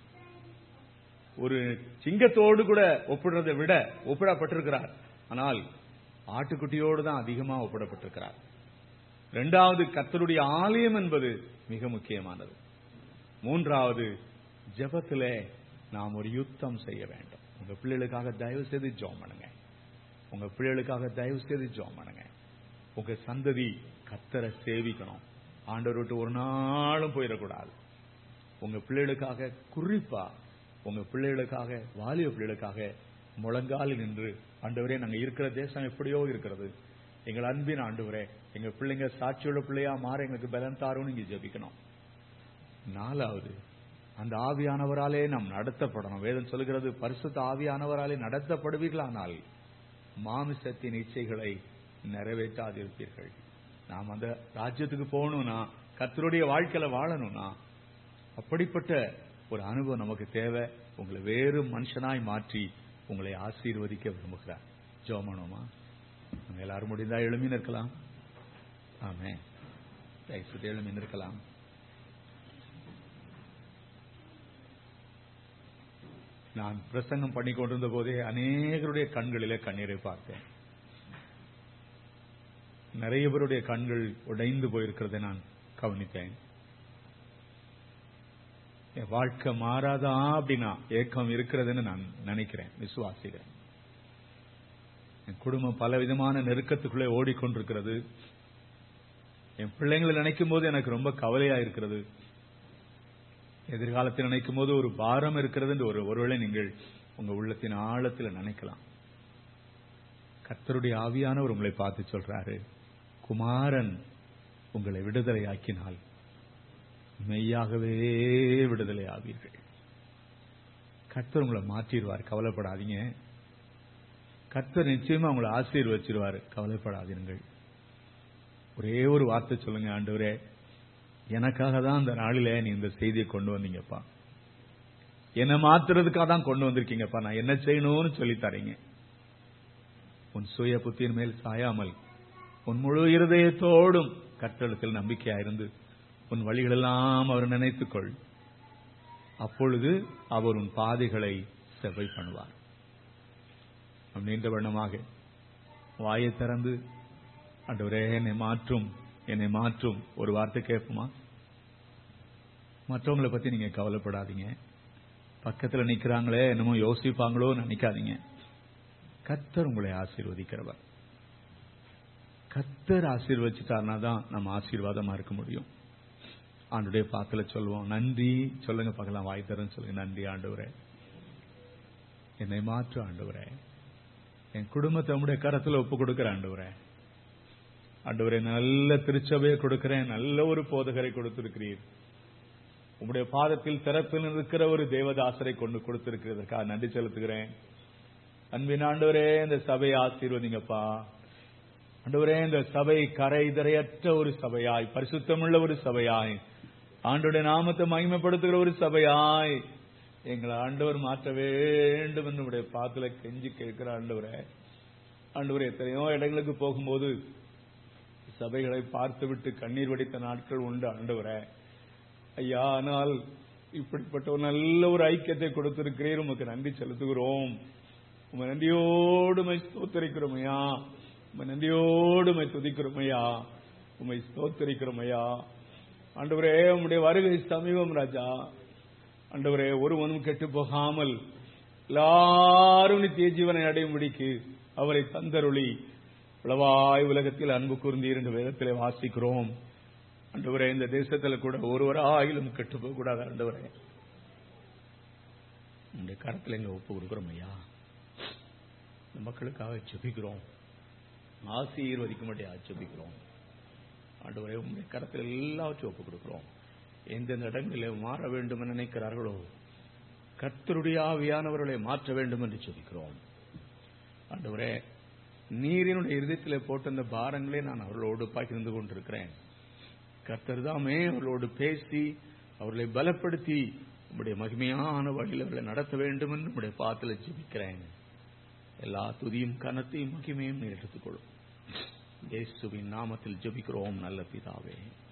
ஒரு சிங்கத்தோடு கூட ஒப்பிடுறதை விட ஒப்பிடப்பட்டிருக்கிறார் ஆனால் ஆட்டுக்குட்டியோடு தான் அதிகமா ஒப்பிடப்பட்டிருக்கிறார் இரண்டாவது கர்த்தருடைய ஆலயம் என்பது மிக முக்கியமானது மூன்றாவது ஜெபத்திலே நாம் ஒரு யுத்தம் செய்ய வேண்டும் உங்க பிள்ளைகளுக்காக தயவு செய்து ஜோம் பண்ணுங்க உங்க பிள்ளைகளுக்காக தயவு செய்து ஜோம் பண்ணுங்க உங்க சந்ததி கத்தரை சேவிக்கணும் ஆண்டவர் விட்டு ஒரு நாளும் போயிடக்கூடாது உங்க பிள்ளைகளுக்காக குறிப்பா உங்க பிள்ளைகளுக்காக வாலிப பிள்ளைகளுக்காக முழங்காலில் நின்று ஆண்டவரே நாங்க இருக்கிற தேசம் எப்படியோ இருக்கிறது எங்கள் அன்பின் ஆண்டவரே எங்க பிள்ளைங்க சாட்சியுள்ள பிள்ளையா மாற எங்களுக்கு பலன் தாருன்னு நீங்க ஜெபிக்கணும் நாலாவது அந்த ஆவியானவராலே நாம் நடத்தப்படணும் வேதம் சொல்லுகிறது பரிசுத்த ஆவியானவராலே நடத்தப்படுவீர்களானால் மாமிசத்தின் இச்சைகளை நிறைவேற்றாதிருப்பீர்கள் நாம் அந்த ராஜ்யத்துக்கு போகணும்னா கர்த்தருடைய வாழ்க்கையில வாழணும்னா அப்படிப்பட்ட ஒரு அனுபவம் நமக்கு தேவை உங்களை வேறு மனுஷனாய் மாற்றி உங்களை ஆசீர்வதிக்க விரும்புகிறார் ஜோமனோமா நம்ம எல்லாரும் முடிந்தா எழுமி நிற்கலாம் ஆமே தயவுசெய்து எழுமி நிற்கலாம் நான் பிரசங்கம் பண்ணி கொண்டிருந்த போதே அநேகருடைய கண்களிலே கண்ணீரை பார்த்தேன் நிறைய பேருடைய கண்கள் உடைந்து போயிருக்கிறதை நான் கவனித்தேன் என் வாழ்க்கை மாறாதா அப்படின்னா ஏக்கம் இருக்கிறதுன்னு நான் நினைக்கிறேன் விசுவாசிக்கிறேன் என் குடும்பம் பல விதமான நெருக்கத்துக்குள்ளே ஓடிக்கொண்டிருக்கிறது என் பிள்ளைங்களை நினைக்கும் போது எனக்கு ரொம்ப கவலையா இருக்கிறது எதிர்காலத்தில் நினைக்கும் போது ஒரு பாரம் இருக்கிறது என்று ஒரு ஒருவேளை நீங்கள் உங்க உள்ளத்தின் ஆழத்தில் நினைக்கலாம் கர்த்தருடைய ஆவியானவர் உங்களை பார்த்து சொல்றாரு குமாரன் உங்களை விடுதலையாக்கினால் மெய்யாகவே விடுதலை ஆவீர்கள் கர்த்தர் உங்களை மாற்றிடுவார் கவலைப்படாதீங்க கர்த்தர் நிச்சயமா உங்களை ஆசீர்வச்சிருவார் கவலைப்படாதீர்கள் ஒரே ஒரு வார்த்தை சொல்லுங்க ஆண்டவரே எனக்காக தான் அந்த நாளில நீ இந்த செய்தியை கொண்டு வந்தீங்கப்பா என்ன மாத்துறதுக்காக தான் கொண்டு வந்திருக்கீங்கப்பா நான் என்ன செய்யணும்னு சொல்லி தரீங்க உன் சுய புத்தியின் மேல் சாயாமல் உன் முழு இருதயத்தோடும் கற்றளத்தில் நம்பிக்கையா இருந்து உன் வழிகளெல்லாம் அவர் நினைத்துக்கொள் அப்பொழுது அவர் உன் பாதைகளை செவ்வை பண்ணுவார் அப்படின்ற வண்ணமாக வாயை திறந்து ஆண்டவரே என்னை மாற்றும் என்னை மாற்றும் ஒரு வார்த்தை கேட்போமா மற்றவங்களை பத்தி நீங்க கவலைப்படாதீங்க பக்கத்துல நிக்கிறாங்களே என்னமோ யோசிப்பாங்களோ நினைக்காதீங்க கத்தர் உங்களை ஆசீர்வதிக்கிறவர் கத்தர் ஆசீர்வதிச்சிட்டார்னா தான் நம்ம ஆசீர்வாதமா இருக்க முடியும் ஆண்டுடைய பாத்துல சொல்லுவோம் நன்றி சொல்லுங்க பார்க்கலாம் வாய் தரேன்னு சொல்லுங்க நன்றி ஆண்டவரே என்னை மாற்று ஆண்டவரே என் குடும்பத்தை உடைய கரத்துல ஒப்பு கொடுக்கிற ஆண்டவரே ஆண்டவரே நல்ல திருச்சபையை கொடுக்கிறேன் நல்ல ஒரு போதகரை கொடுத்திருக்கிறீர் உங்களுடைய பாதத்தில் திறப்பில் இருக்கிற ஒரு தேவதாசரை கொண்டு கொடுத்திருக்கிறதற்காக நன்றி செலுத்துகிறேன் அன்பின் ஆண்டவரே இந்த சபையை ஆசீர்வதிங்கப்பா ஆண்டவரே இந்த சபை கரை திரையற்ற ஒரு சபையாய் பரிசுத்தமுள்ள ஒரு சபையாய் ஆண்டுடைய நாமத்தை மகிமைப்படுத்துகிற ஒரு சபையாய் எங்களை ஆண்டவர் மாற்ற வேண்டும் என்று உடைய பாத்துல கெஞ்சி கேட்கிற ஆண்டவரே ஆண்டவரே எத்தனையோ இடங்களுக்கு போகும்போது சபைகளை பார்த்துவிட்டு கண்ணீர் வடித்த நாட்கள் உண்டு ஆண்டவரே ஐயா ஆனால் இப்படிப்பட்ட ஒரு நல்ல ஒரு ஐக்கியத்தை கொடுத்திருக்கிறீர் உமக்கு நன்றி செலுத்துகிறோம் உமை நன்றியோடு மை ஸ்தோத்தரிக்கிறோம் ஐயா உமை நன்றியோடு மை துதிக்கிறோம் ஐயா உமை ஸ்தோத்தரிக்கிறோம் ஐயா ஆண்டவரே உம்முடைய வருகை சமீபம் ராஜா ஆண்டவரே ஒருவனும் கெட்டு போகாமல் எல்லாரும் நித்திய ஜீவனை அடையும்படிக்கு அவரை தந்தருளி உளவாய் உலகத்தில் அன்பு கூர்ந்தீர் என்ற வேதத்திலே வாசிக்கிறோம் ஆண்டவரே இந்த தேசத்துல கூட ஒருவராயிலும் கெட்டு போக கூடாது ஆண்டவரே உங்களுடைய கரத்தில் எங்க ஒப்பு கொடுக்கிறோம் ஐயா இந்த மக்களுக்காக செபிக்கிறோம் ஆசீர்வதிக்கும்படியா செபிக்கிறோம் ஆண்டவரே உங்களுடைய கரத்தில் எல்லாவற்றையும் ஒப்பு கொடுக்கிறோம் எந்தெந்த இடங்களில் மாற வேண்டும் என்று நினைக்கிறார்களோ கர்த்தருடைய ஆவியானவர்களை மாற்ற வேண்டும் என்று சொல்லிக்கிறோம் ஆண்டவரே நீரினுடைய இருதயத்திலே போட்ட அந்த பாரங்களே நான் அவர்களோடு பகிர்ந்து கொண்டிருக்கிறேன் கர்த்தர் தாமே அவர்களோடு பேசி அவர்களை பலப்படுத்தி உங்களுடைய மகிமையான வழியில் அவர்களை நடத்த வேண்டும் என்று உங்களுடைய பாத்தில் ஜெபிக்கிறேன் எல்லா துதியும் கனத்தையும் மகிமையும் நீர் எடுத்துக்கொள்ளும் இயேசுவின் நாமத்தில் ஜெபிக்கிறோம் நல்ல பிதாவே